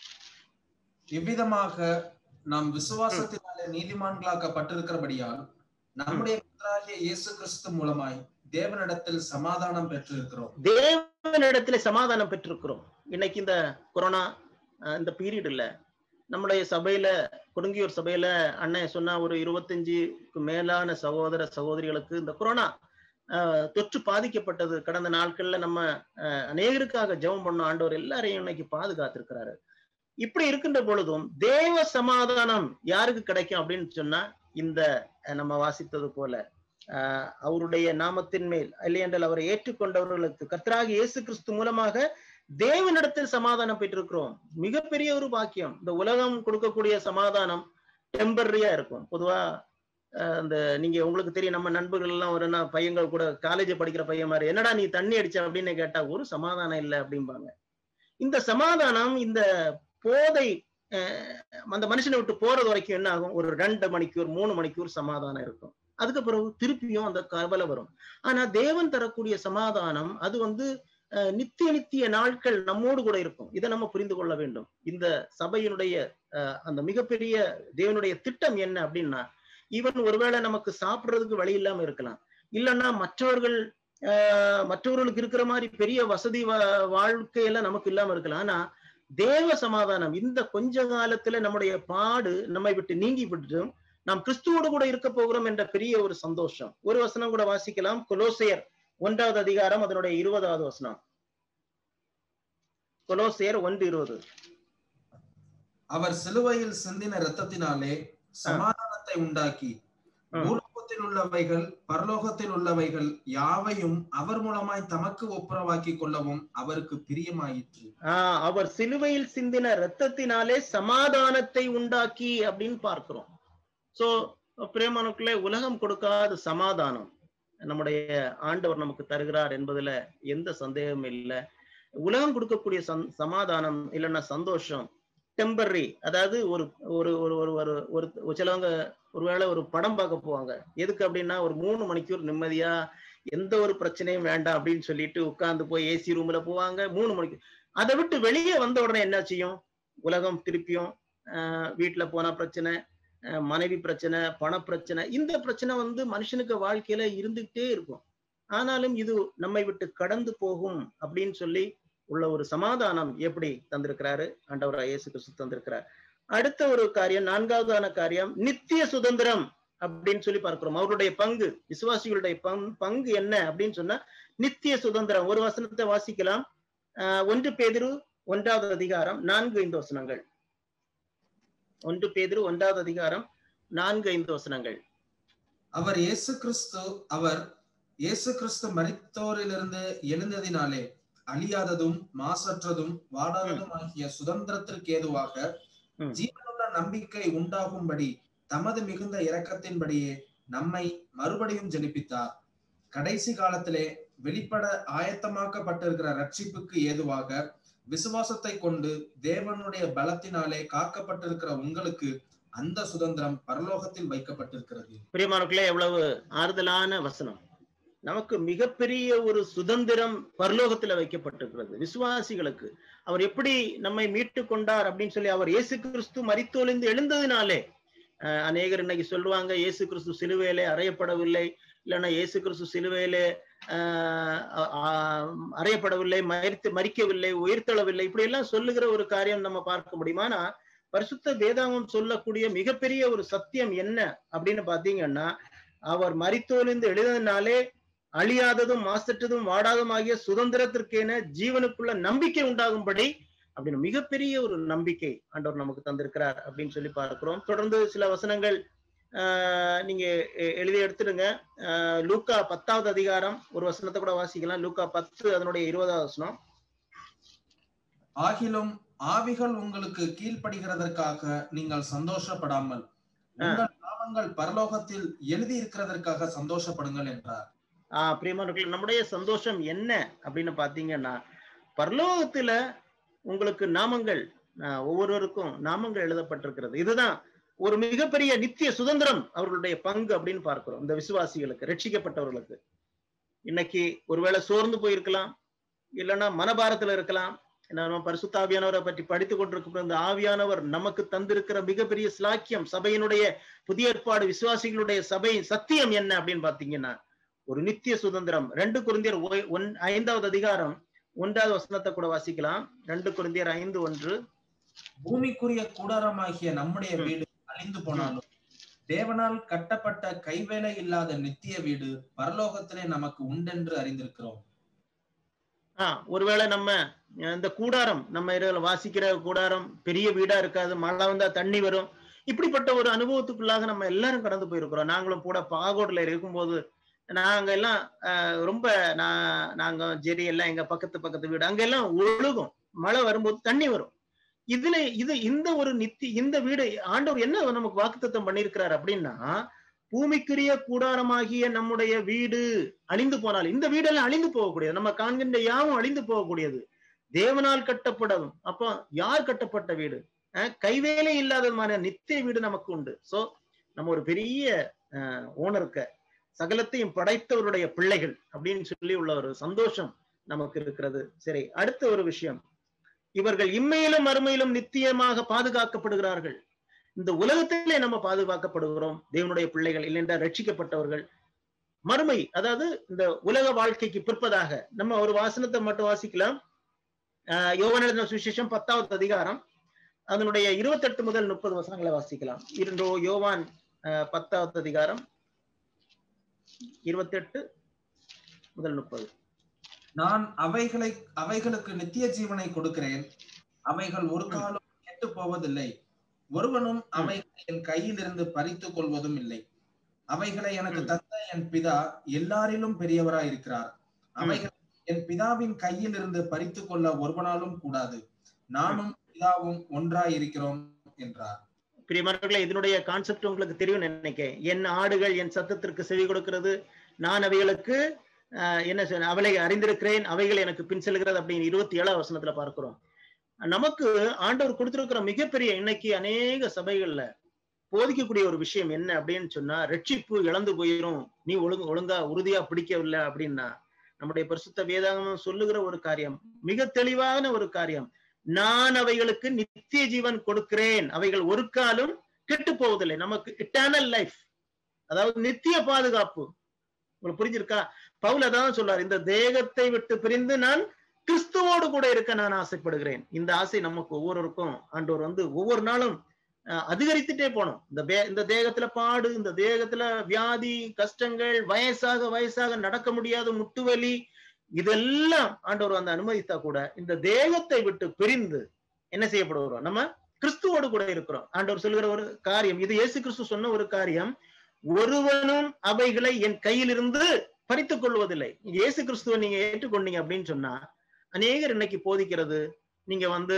இவ்விதமாக நாம் விசுவாசத்தினாலே நீதிமான்களாக்கப்பட்டிருக்கிறபடியால் நம்முடைய கர்த்தராகிய இயேசு கிறிஸ்து மூலமாய் தேவனிடத்தில் சமாதானம் பெற்றிருக்கிறோம்
தேவனிடத்துல சமாதானம் பெற்றிருக்கிறோம் இன்னைக்கு இந்த கொரோனா அஹ், இந்த பீரியட் இல்ல நம்முடைய சபையில கொடுங்கியூர் சபையில அண்ணன் சொன்னா ஒரு இருபத்தஞ்சுக்கு மேலான சகோதர சகோதரிகளுக்கு இந்த கொரோனா அஹ், தொற்று பாதிக்கப்பட்டது கடந்த நாட்கள்ல நம்ம அஹ், அநேகருக்காக ஜெபம் பண்ண ஆண்டவர் எல்லாரையும் இன்னைக்கு பாதுகாத்திருக்கிறாரு இப்படி இருக்கின்ற பொழுதும் தேவ சமாதானம் யாருக்கு கிடைக்கும் அப்படின்னு சொன்னா இந்த அஹ், நம்ம வாசித்தது போல ஆஹ் அவருடைய நாமத்தின் மேல் இல்லையென்றால் அவரை ஏற்றுக்கொண்டவர்களுக்கு கர்த்தராகிய இயேசு கிறிஸ்து மூலமாக தேவனிடத்தில் சமாதானம் பெற்றிருக்கிறோம் மிகப்பெரிய ஒரு பாக்கியம் இந்த உலகம் கொடுக்கக்கூடிய சமாதானம் டெம்பரரியா இருக்கும் பொதுவா ஆஹ் இந்த நீங்க உங்களுக்கு தெரியும் நம்ம நண்பர்கள் எல்லாம் ஒரு என்ன பையங்கள் கூட காலேஜ் படிக்கிற பையன் மாதிரி என்னடா நீ தண்ணி அடிச்ச அப்படின்னு கேட்டா ஒரு சமாதானம் இல்லை அப்படிம்பாங்க இந்த சமாதானம் இந்த போதை ஆஹ் அந்த மனுஷனை விட்டு போறது வரைக்கும் என்ன ஆகும் ஒரு ரெண்டு மணிக்கு ஒரு மூணு மணிக்கு ஒரு சமாதானம் இருக்கும் அதுக்கு பிறகு திருப்பியும் அந்த கவலை வரும் ஆனா தேவன் தரக்கூடிய சமாதானம் அது வந்து அஹ், நித்திய நித்திய நாட்கள் நம்மோடு கூட இருக்கும் இதை நம்ம புரிந்து கொள்ள வேண்டும் இந்த சபையினுடைய அஹ், அந்த மிகப்பெரிய தேவனுடைய திட்டம் என்ன அப்படின்னா ஈவன் ஒருவேளை நமக்கு சாப்பிடுறதுக்கு வழி இல்லாம இருக்கலாம் இல்லைன்னா மற்றவர்கள் ஆஹ், மற்றவர்களுக்கு இருக்கிற மாதிரி பெரிய வசதி வா- வாழ்க்கையெல்லாம் நமக்கு இல்லாம இருக்கலாம் ஆனா தேவ சமாதானம் இந்த கொஞ்ச காலத்துல நம்முடைய பாடு நம்மை விட்டு நீங்கி விட்டுட்டும் நாம் கிறிஸ்துவோடு கூட இருக்க போகிறோம் என்ற பெரிய ஒரு சந்தோஷம் ஒரு வசனம் கூட வாசிக்கலாம் கொலோசையர் ஒன்றாவது அதிகாரம் அதனுடைய இருபதாவது வசனம் கொலோசையர் ஒன்று இருபது
அவர் சிலுவையில் சிந்தின இரத்தத்தினாலே சமாதானத்தை உண்டாக்கி
ம்.
பூலோகத்தில் உள்ளவைகள் பரலோகத்தில் உள்ளவைகள் யாவையும் அவர் மூலமாய் தமக்கு ஒப்புரவாக்கி கொள்ளவும் அவருக்கு பிரியமாயிற்று
ஆஹ் அவர் சிலுவையில் சிந்தின இரத்தத்தினாலே சமாதானத்தை உண்டாக்கி அப்படின்னு பார்க்கிறோம் சோ பிரேமனுக்குள்ளே உலகம் கொடுக்காத சமாதானம் நம்முடைய ஆண்டவர் நமக்கு தருகிறார் என்பதுல எந்த சந்தேகமும் இல்லை உலகம் கொடுக்கக்கூடிய சந் சமாதானம் இல்லைன்னா சந்தோஷம் டெம்பரரி அதாவது ஒரு ஒரு ஒரு ஒரு ஒரு ஒரு சிலவங்க ஒருவேளை ஒரு படம் பார்க்க போவாங்க எதுக்கு அப்படின்னா ஒரு மூணு மணிக்கூர் நிம்மதியா எந்த ஒரு பிரச்சனையும் வேண்டாம் அப்படின்னு சொல்லிட்டு உட்கார்ந்து போய் ஏசி ரூம்ல போவாங்க மூணு மணிக்கு அதை விட்டு வெளியே வந்த உடனே என்ன செய்யும் உலகம் திருப்பியும் ஆஹ் வீட்டுல போன பிரச்சனை ஆஹ் மனைவி பிரச்சனை பண பிரச்சனை இந்த பிரச்சனை வந்து மனுஷனுக்கு வாழ்க்கையில இருந்துகிட்டே இருக்கும் ஆனாலும் இது நம்மை விட்டு கடந்து போகும் அப்படின்னு சொல்லி உள்ள ஒரு சமாதானம் எப்படி தந்திருக்கிறாரு ஆண்டவர் இயேசு கிறிஸ்து தந்திருக்கிறார் அடுத்த ஒரு காரியம் நான்காவதான காரியம் நித்திய சுதந்திரம் அப்படின்னு சொல்லி பார்க்கிறோம் அவருடைய பங்கு விசுவாசிகளுடைய பங்கு என்ன அப்படின்னு சொன்னா நித்திய சுதந்திரம் ஒரு வசனத்தை வாசிக்கலாம் ஆஹ் ஒன்று பேதிரு ஒன்றாவது அதிகாரம் நான்கு ஐந்து வசனங்கள் ஒன்று பேதிரு ஒன்றாவது அதிகாரம் நான்கு ஐந்து வசனங்கள்
அவர் இயேசு கிறிஸ்து அவர் இயேசு கிறிஸ்து மரித்தோரிலிருந்து எழுந்ததினாலே அழியாததும் மாசற்றதும் வாடாததும் ஆகிய சுதந்திரத்திற்கு ஏதுவாக
ம்.
ஜீவனுள்ள நம்பிக்கை உண்டாகும்படி தமது மிகுந்த இரக்கத்தின்படியே நம்மை மறுபடியும் ஜெனிப்பித்தார் கடைசி காலத்திலே வெளிப்பட ஆயத்தமாக்கப்பட்டிருக்கிற ரட்சிப்புக்கு ஏதுவாக விசுவாசத்தை கொண்டு தேவனுடைய பலத்தினாலே காக்கப்பட்டிருக்கிற உங்களுக்கு அந்த சுதந்திரம் பரலோகத்தில் வைக்கப்பட்டிருக்கிறது
பிரியமானவர்களே எவ்வளவு ஆறுதலான வசனம் நமக்கு மிகப்பெரிய ஒரு சுதந்திரம் பரலோகத்துல வைக்கப்பட்டிருக்கிறது விசுவாசிகளுக்கு அவர் எப்படி நம்மை மீட்டு கொண்டார் அப்படின்னு சொல்லி அவர் இயேசு கிறிஸ்து மரித்தோலிந்து எழுந்ததினாலே அஹ், அநேகர் இன்னைக்கு சொல்லுவாங்க இயேசு கிறிஸ்து சிலுவையிலே அறையப்படவில்லை இல்லைன்னா இயேசு கிறிஸ்து சிலுவையிலே ஆஹ் அ- ஆஹ் அறையப்படவில்லை மரித்து மறிக்கவில்லை உயிர்த்தெழவில்லை இப்படி எல்லாம் சொல்லுகிற ஒரு காரியம் நம்ம பார்க்க முடியுமா ஆனா பரிசுத்த வேதாகம் சொல்லக்கூடிய மிகப்பெரிய ஒரு சத்தியம் என்ன அப்படின்னு பாத்தீங்கன்னா அவர் மரித்தோலிந்து எழுதினாலே அழியாததும் மாசற்றதும் வாடாததும் ஆகிய சுதந்திரத்திற்கென ஜீவனுக்குள்ள நம்பிக்கை உண்டாகும்படி அப்படின்னு மிகப்பெரிய ஒரு நம்பிக்கை ஆண்டவர் நமக்கு தந்திருக்கிறார் அப்படின்னு சொல்லி பார்க்கிறோம் தொடர்ந்து சில வசனங்கள் ஆஹ் நீங்க எ- எழுதி எடுத்துடுங்க ஆஹ் லூக்கா பத்தாவது அதிகாரம் ஒரு வசனத்தை கூட வாசிக்கலாம் லூக்கா பத்து அதனுடைய இருபதாவது வசனம்
ஆகிலும் ஆவிகள் உங்களுக்கு கீழ்ப்படுகிறதற்காக நீங்கள் சந்தோஷப்படாமல் உங்கள் நாமங்கள் பரலோகத்தில் எழுதி இருக்கிறதற்காக சந்தோஷப்படுங்கள் என்றார்
ஆஹ் பிரியமானவர்களே நம்முடைய சந்தோஷம் என்ன அப்படின்னு பாத்தீங்கன்னா பரலோகத்துல உங்களுக்கு நாமங்கள் ஆஹ் ஒவ்வொருவருக்கும் நாமங்கள் எழுதப்பட்டிருக்கிறது இதுதான் ஒரு மிகப்பெரிய நித்திய சுதந்திரம் அவர்களுடைய பங்கு அப்படின்னு பார்க்கிறோம் இந்த விசுவாசிகளுக்கு ரட்சிக்கப்பட்டவர்களுக்கு இன்னைக்கு ஒருவேளை சோர்ந்து போயிருக்கலாம் இல்லைன்னா மனபாரத்துல இருக்கலாம் ஏன்னா நம்ம பரிசுத்தாவியானவரை பற்றி படித்து கொண்டிருக்கிற இந்த ஆவியானவர் நமக்கு தந்திருக்கிற மிகப்பெரிய ஸ்லாக்கியம் சபையினுடைய புதிய ஏற்பாடு விசுவாசிகளுடைய சபை சத்தியம் என்ன அப்படின்னு பாத்தீங்கன்னா ஒரு நித்திய சுதந்திரம் ரெண்டு குருந்தியர் ஒ- ஒன் ஐந்தாவது அதிகாரம் ஒன்றாவது வசனத்தை கூட வாசிக்கலாம் ரெண்டு குருந்தியர் ஐந்து ஒன்று
பூமிக்குரிய கூடாரமாகிய நம்முடைய
ம்.
வீடு அழிந்து போனாலும் தேவனால் கட்டப்பட்ட கைவேலை இல்லாத நித்திய வீடு பரலோகத்திலே நமக்கு உண்டென்று அறிந்திருக்கிறோம்
ஆஹ் ஒருவேளை நம்ம அஹ், இந்த கூடாரம் நம்ம இதுல வாசிக்கிற கூடாரம் பெரிய வீடா இருக்காது மழை வந்தா தண்ணி வரும் இப்படிப்பட்ட ஒரு அனுபவத்துக்குள்ளாக நம்ம எல்லாரும் கடந்து போயிருக்கிறோம் நாங்களும் கூட பாகோடுல இருக்கும்போது நாங்க எல்லாம் ஆஹ், ரொம்ப நான் நாங்க ஜெரி எல்லாம் எங்க பக்கத்து பக்கத்து வீடு அங்க எல்லாம் ஒழுகும் மழை வரும்போது தண்ணி வரும் இதுல இது இந்த ஒரு நித்தி இந்த வீடு ஆண்டவர் என்ன நமக்கு வாக்குத்தத்தம் பண்ணியிருக்கிறார் அப்படின்னா பூமிக்குரிய கூடாரமாகிய நம்முடைய வீடு அழிந்து போனால் இந்த வீடெல்லாம் அழிந்து போகக்கூடியது நம்ம காண்கின்ற யாவும் அழிந்து போகக்கூடியது தேவனால் கட்டப்படும் அப்போ யார் கட்டப்பட்ட வீடு அஹ் கைவேலை இல்லாதமான நித்திய வீடு நமக்கு உண்டு சோ நம்ம ஒரு பெரிய ஓனருக்க சகலத்தையும் படைத்தவருடைய பிள்ளைகள் அப்படின்னு சொல்லி உள்ள ஒரு சந்தோஷம் நமக்கு இருக்கிறது சரி அடுத்த ஒரு விஷயம் இவர்கள் இம்மையிலும் மறுமையிலும் நித்தியமாக பாதுகாக்கப்படுகிறார்கள் இந்த உலகத்திலே நம்ம பாதுகாக்கப்படுகிறோம் தேவனுடைய பிள்ளைகள் இல்லைன்றா ரட்சிக்கப்பட்டவர்கள் மறுமை அதாவது இந்த உலக வாழ்க்கைக்கு பிற்பதாக நம்ம ஒரு வாசனத்தை மட்டும் வாசிக்கலாம் ஆஹ் யோவான சுவிசேஷம் பத்தாவது அதிகாரம் அதனுடைய இருபத்தெட்டு முதல் முப்பது வசனங்களை வாசிக்கலாம் இரண்டோ யோவான் ஆஹ் பத்தாவது அதிகாரம் இருபத்தெட்டு முதல் முப்பது
நான் அவைகளை அவைகளுக்கு நித்திய ஜீவனை கொடுக்கிறேன் அவைகள் ஒரு காலம் கெட்டு போவதில்லை ஒருவனும் அவைகளை என் கையில் இருந்து பறித்துக் கொள்வதும் இல்லை அவைகளை எனக்கு
ம்.
தந்த என் பிதா எல்லாரிலும் பெரியவராய் இருக்கிறார் அவைகளை என் பிதாவின் கையில் இருந்து பறித்துக் கொள்ள ஒருவனாலும் கூடாது நானும் பிதாவும் ஒன்றாய் இருக்கிறோம் என்றார்
பிரியமானவர்களே இதனுடைய கான்செப்ட் உங்களுக்கு தெரியும் நினைக்கிறேன் என் ஆடுகள் என் சத்தத்திற்கு செவி கொடுக்கிறது நான் அவைகளுக்கு ஆஹ், என்ன சொன்ன அவளை அறிந்திருக்கிறேன் அவைகள் எனக்கு பின் செல்கிறது அப்படின்னு இருபத்தி ஏழாம் வசனத்துல பார்க்கிறோம் நமக்கு ஆண்டவர் கொடுத்திருக்கிற மிகப்பெரிய இன்னைக்கு அநேக சபைகள்ல போதிக்கக்கூடிய ஒரு விஷயம் என்ன அப்படின்னு சொன்னா ரட்சிப்பு இழந்து போயிரும் நீ ஒழுங்கு ஒழுங்கா உறுதியா பிடிக்கவில்லை அப்படின்னா நம்முடைய பரிசுத்த வேதாகமம் சொல்லுகிற ஒரு காரியம் மிக தெளிவான ஒரு காரியம் நான் அவைகளுக்கு நித்திய ஜீவன் கொடுக்கிறேன் அவைகள் ஒரு காலம் கெட்டு போவதில்லை நமக்கு இட்டர்னல் லைஃப் அதாவது நித்திய பாதுகாப்பு உங்களுக்கு புரிஞ்சிருக்கா பவுல் அதான் சொல்றாரு இந்த தேகத்தை விட்டு பிரிந்து நான் கிறிஸ்துவோடு கூட இருக்க நான் ஆசைப்படுகிறேன் இந்த ஆசை நமக்கு ஒவ்வொருவருக்கும் ஆண்டவர் வந்து ஒவ்வொரு நாளும் அஹ், அதிகரித்துட்டே போனோம் இந்த வே- இந்த தேகத்துல பாடு இந்த தேகத்துல வியாதி கஷ்டங்கள் வயசாக வயசாக நடக்க முடியாத முட்டுவலி இதெல்லாம் ஆண்டவர் வந்து அனுமதித்தா கூட இந்த தேகத்தை விட்டு பிரிந்து என்ன செய்யப்படுகிறோம் நம்ம கிறிஸ்துவோடு கூட இருக்கிறோம் ஆண்டவர் சொல்லுகிற ஒரு காரியம் இது இயேசு கிறிஸ்து சொன்ன ஒரு காரியம் ஒருவனும் அவைகளை என் கையிலிருந்து பறித்துக் கொள்வதில்லை நீங்க இயேசு கிறிஸ்துவை நீங்க ஏற்றுக்கொண்டீங்க அப்படின்னு சொன்னா அநேகர் இன்னைக்கு போதிக்கிறது நீங்க வந்து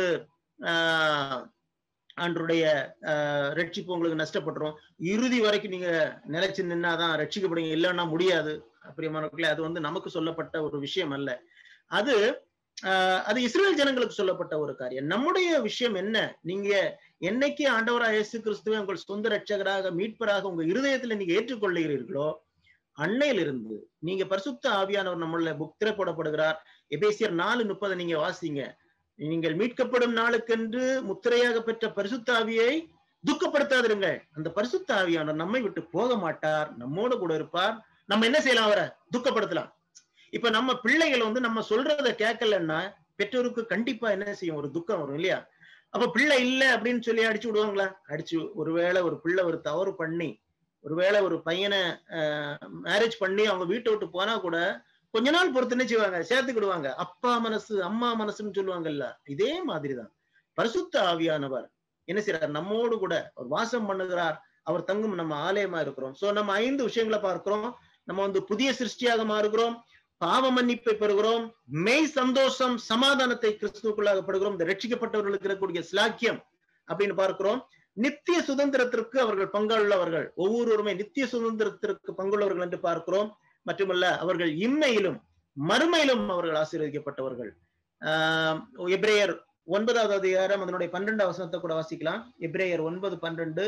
ஆஹ் ஆண்டருடைய ஆஹ் ரட்சிப்பு உங்களுக்கு நஷ்டப்பட்டுரும் இறுதி வரைக்கும் நீங்க நிலைச்சு நின்னாதான் ரட்சிக்கப்படுங்க இல்லைன்னா முடியாது பிரியமானவர்களே அது வந்து நமக்கு சொல்லப்பட்ட ஒரு விஷயம் அல்ல அது ஆஹ் அது இஸ்ரேல் ஜனங்களுக்கு சொல்லப்பட்ட ஒரு காரியம் நம்முடைய விஷயம் என்ன நீங்க என்னைக்கு ஆண்டவராக இயேசு கிறிஸ்துவை உங்கள் சொந்த ரட்சகராக மீட்பராக உங்க இருதயத்துல நீங்க ஏற்றுக்கொள்ளுகிறீர்களோ அன்னையிலிருந்து நீங்க பரிசுத்த ஆவியானவர் நம்மள புத்திர போடப்படுகிறார் எபேசியர் நாலு முப்பதை நீங்க வாசிங்க நீங்கள் மீட்கப்படும் நாளுக்கென்று முத்திரையாக பெற்ற பரிசுத்த ஆவியை துக்கப்படுத்தாதிருங்கள் அந்த பரிசுத்த ஆவியானவர் நம்மை விட்டு போக மாட்டார் நம்மோடு கூட இருப்பார் நம்ம என்ன செய்யலாம் அவரை துக்கப்படுத்தலாம் இப்ப நம்ம பிள்ளைகள் வந்து நம்ம சொல்றத கேட்கலன்னா பெற்றோருக்கு கண்டிப்பா என்ன செய்யும் ஒரு துக்கம் வரும் இல்லையா அப்ப பிள்ளை இல்ல அப்படின்னு சொல்லி அடிச்சு விடுவாங்களா அடிச்சு ஒருவேளை ஒரு பிள்ளை ஒரு தவறு பண்ணி ஒருவேளை ஒரு பையனை மேரேஜ் பண்ணி அவங்க வீட்டை விட்டு போனா கூட கொஞ்ச நாள் பொறுத்து என்ன செய்வாங்க சேர்த்துக்கிடுவாங்க அப்பா மனசு அம்மா மனசுன்னு சொல்லுவாங்கல்ல இதே மாதிரிதான் பரிசுத்த ஆவியானவர் என்ன செய்யறார் நம்மோடு கூட ஒரு வாசம் பண்ணுகிறார் அவர் தங்கும் நம்ம ஆலயமா இருக்கிறோம் சோ நம்ம ஐந்து விஷயங்களை பார்க்கிறோம் நம்ம வந்து புதிய சிருஷ்டியாக மாறுகிறோம் பாவ மன்னிப்பை பெறுகிறோம் மெய் சந்தோஷம் சமாதானத்தை கிறிஸ்துக்குள்ளாக பெறுகிறோம் இந்த ரட்சிக்கப்பட்டவர்களுக்கு இருக்கக்கூடிய ஸ்லாக்கியம் அப்படின்னு பார்க்கிறோம் நித்திய சுதந்திரத்திற்கு அவர்கள் பங்குள்ளவர்கள் ஒவ்வொருவருமே நித்திய சுதந்திரத்திற்கு பங்குள்ளவர்கள் என்று பார்க்கிறோம் மட்டுமல்ல அவர்கள் இம்மையிலும் மறுமையிலும் அவர்கள் ஆசீர்வதிக்கப்பட்டவர்கள் ஆஹ் எப்ரேயர் ஒன்பதாவது அதிகாரம் அதனுடைய பன்னெண்டாம் வசனத்தை கூட வாசிக்கலாம் எப்ரேயர் ஒன்பது பன்னெண்டு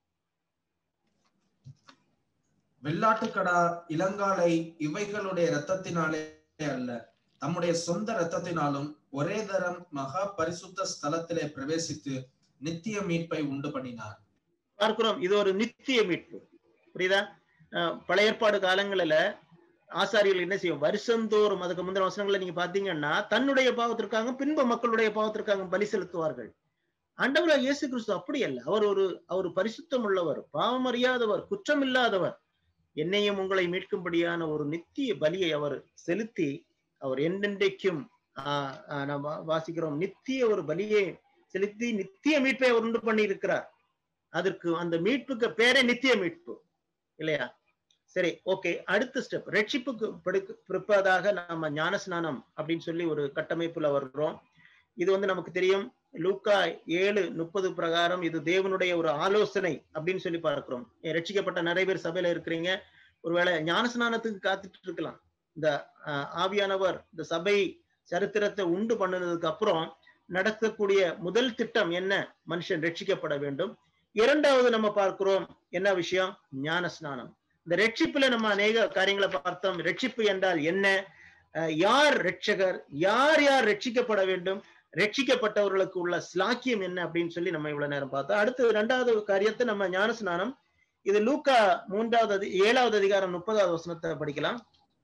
வெள்ளாட்டுக்கடா இளங்காலை இவைகளுடைய இரத்தத்தினாலே அல்ல தம்முடைய சொந்த இரத்தத்தினாலும் ஒரே தரம் மகா பரிசுத்த ஸ்தலத்திலே பிரவேசித்து நித்திய மீட்பை உண்டு பண்ணினார்
பார்க்கிறோம் இது ஒரு நித்திய மீட்பு புரியுதா அஹ் பழைய ஏற்பாடு காலங்களில ஆசாரியர்கள் என்ன செய்யும் வருஷந்தோறும் அதுக்கு முந்தின வசனங்களை நீங்க பாத்தீங்கன்னா தன்னுடைய பாவத்திற்காக பின்பு மக்களுடைய பாவத்திற்காக பலி செலுத்துவார்கள் ஆண்டவராக இயேசு கிறிஸ்து அப்படி அல்ல அவர் ஒரு அவர் பரிசுத்தம் உள்ளவர் பாவம் அறியாதவர் குற்றம் இல்லாதவர் என்னையும் உங்களை மீட்கும்படியான ஒரு நித்திய பலியை அவர் செலுத்தி அவர் என்றென்றைக்கும் ஆஹ் ஆஹ் நாம் வா- வாசிக்கிறோம் நித்திய ஒரு பலியை செலுத்தி நித்திய மீட்பை அவர் உண்டு பண்ணி இருக்கிறார் அதற்கு அந்த மீட்புக்கு பேரே நித்திய மீட்பு இல்லையா சரி ஓகே அடுத்த ஸ்டெப் ரட்சிப்புக்கு பிடிக்கு பிறப்பதாக நாம ஞானஸ்நானம் அப்படின்னு சொல்லி ஒரு கட்டமைப்புல வர்றோம் இது வந்து நமக்கு தெரியும் லூக்கா ஏழு முப்பது பிரகாரம் இது தேவனுடைய ஒரு ஆலோசனை அப்படின்னு சொல்லி பார்க்கிறோம் ஏன் ரட்சிக்கப்பட்ட நிறைய பேர் சபையில இருக்கிறீங்க ஒருவேளை ஞானஸ்நானத்துக்கு காத்துட்டு இருக்கலாம் இந்த ஆஹ், ஆவியானவர் இந்த சபை சரித்திரத்தை உண்டு பண்ணதுக்கு அப்புறம் நடக்கக்கூடிய முதல் திட்டம் என்ன மனுஷன் ரட்சிக்கப்பட வேண்டும் இரண்டாவது நம்ம பார்க்கிறோம் என்ன விஷயம் ஞான ஸ்நானம் இந்த ரட்சிப்புல நம்ம அநேக காரியங்களை பார்த்தோம் ரட்சிப்பு என்றால் என்ன அஹ் யார் ரட்சகர் யார் யார் ரட்சிக்கப்பட வேண்டும் ரட்சிக்கப்பட்டவர்களுக்கு உள்ள ஸ்லாக்கியம் என்ன அப்படின்னு சொல்லி நம்ம இவ்வளவு நேரம் பார்த்தோம் அடுத்து இரண்டாவது காரியத்தை நம்ம ஞான ஸ்நானம் இது லூக்கா மூன்றாவது அதி- ஏழாவது அதிகாரம் முப்பதாவது வசனத்தை படிக்கலாம்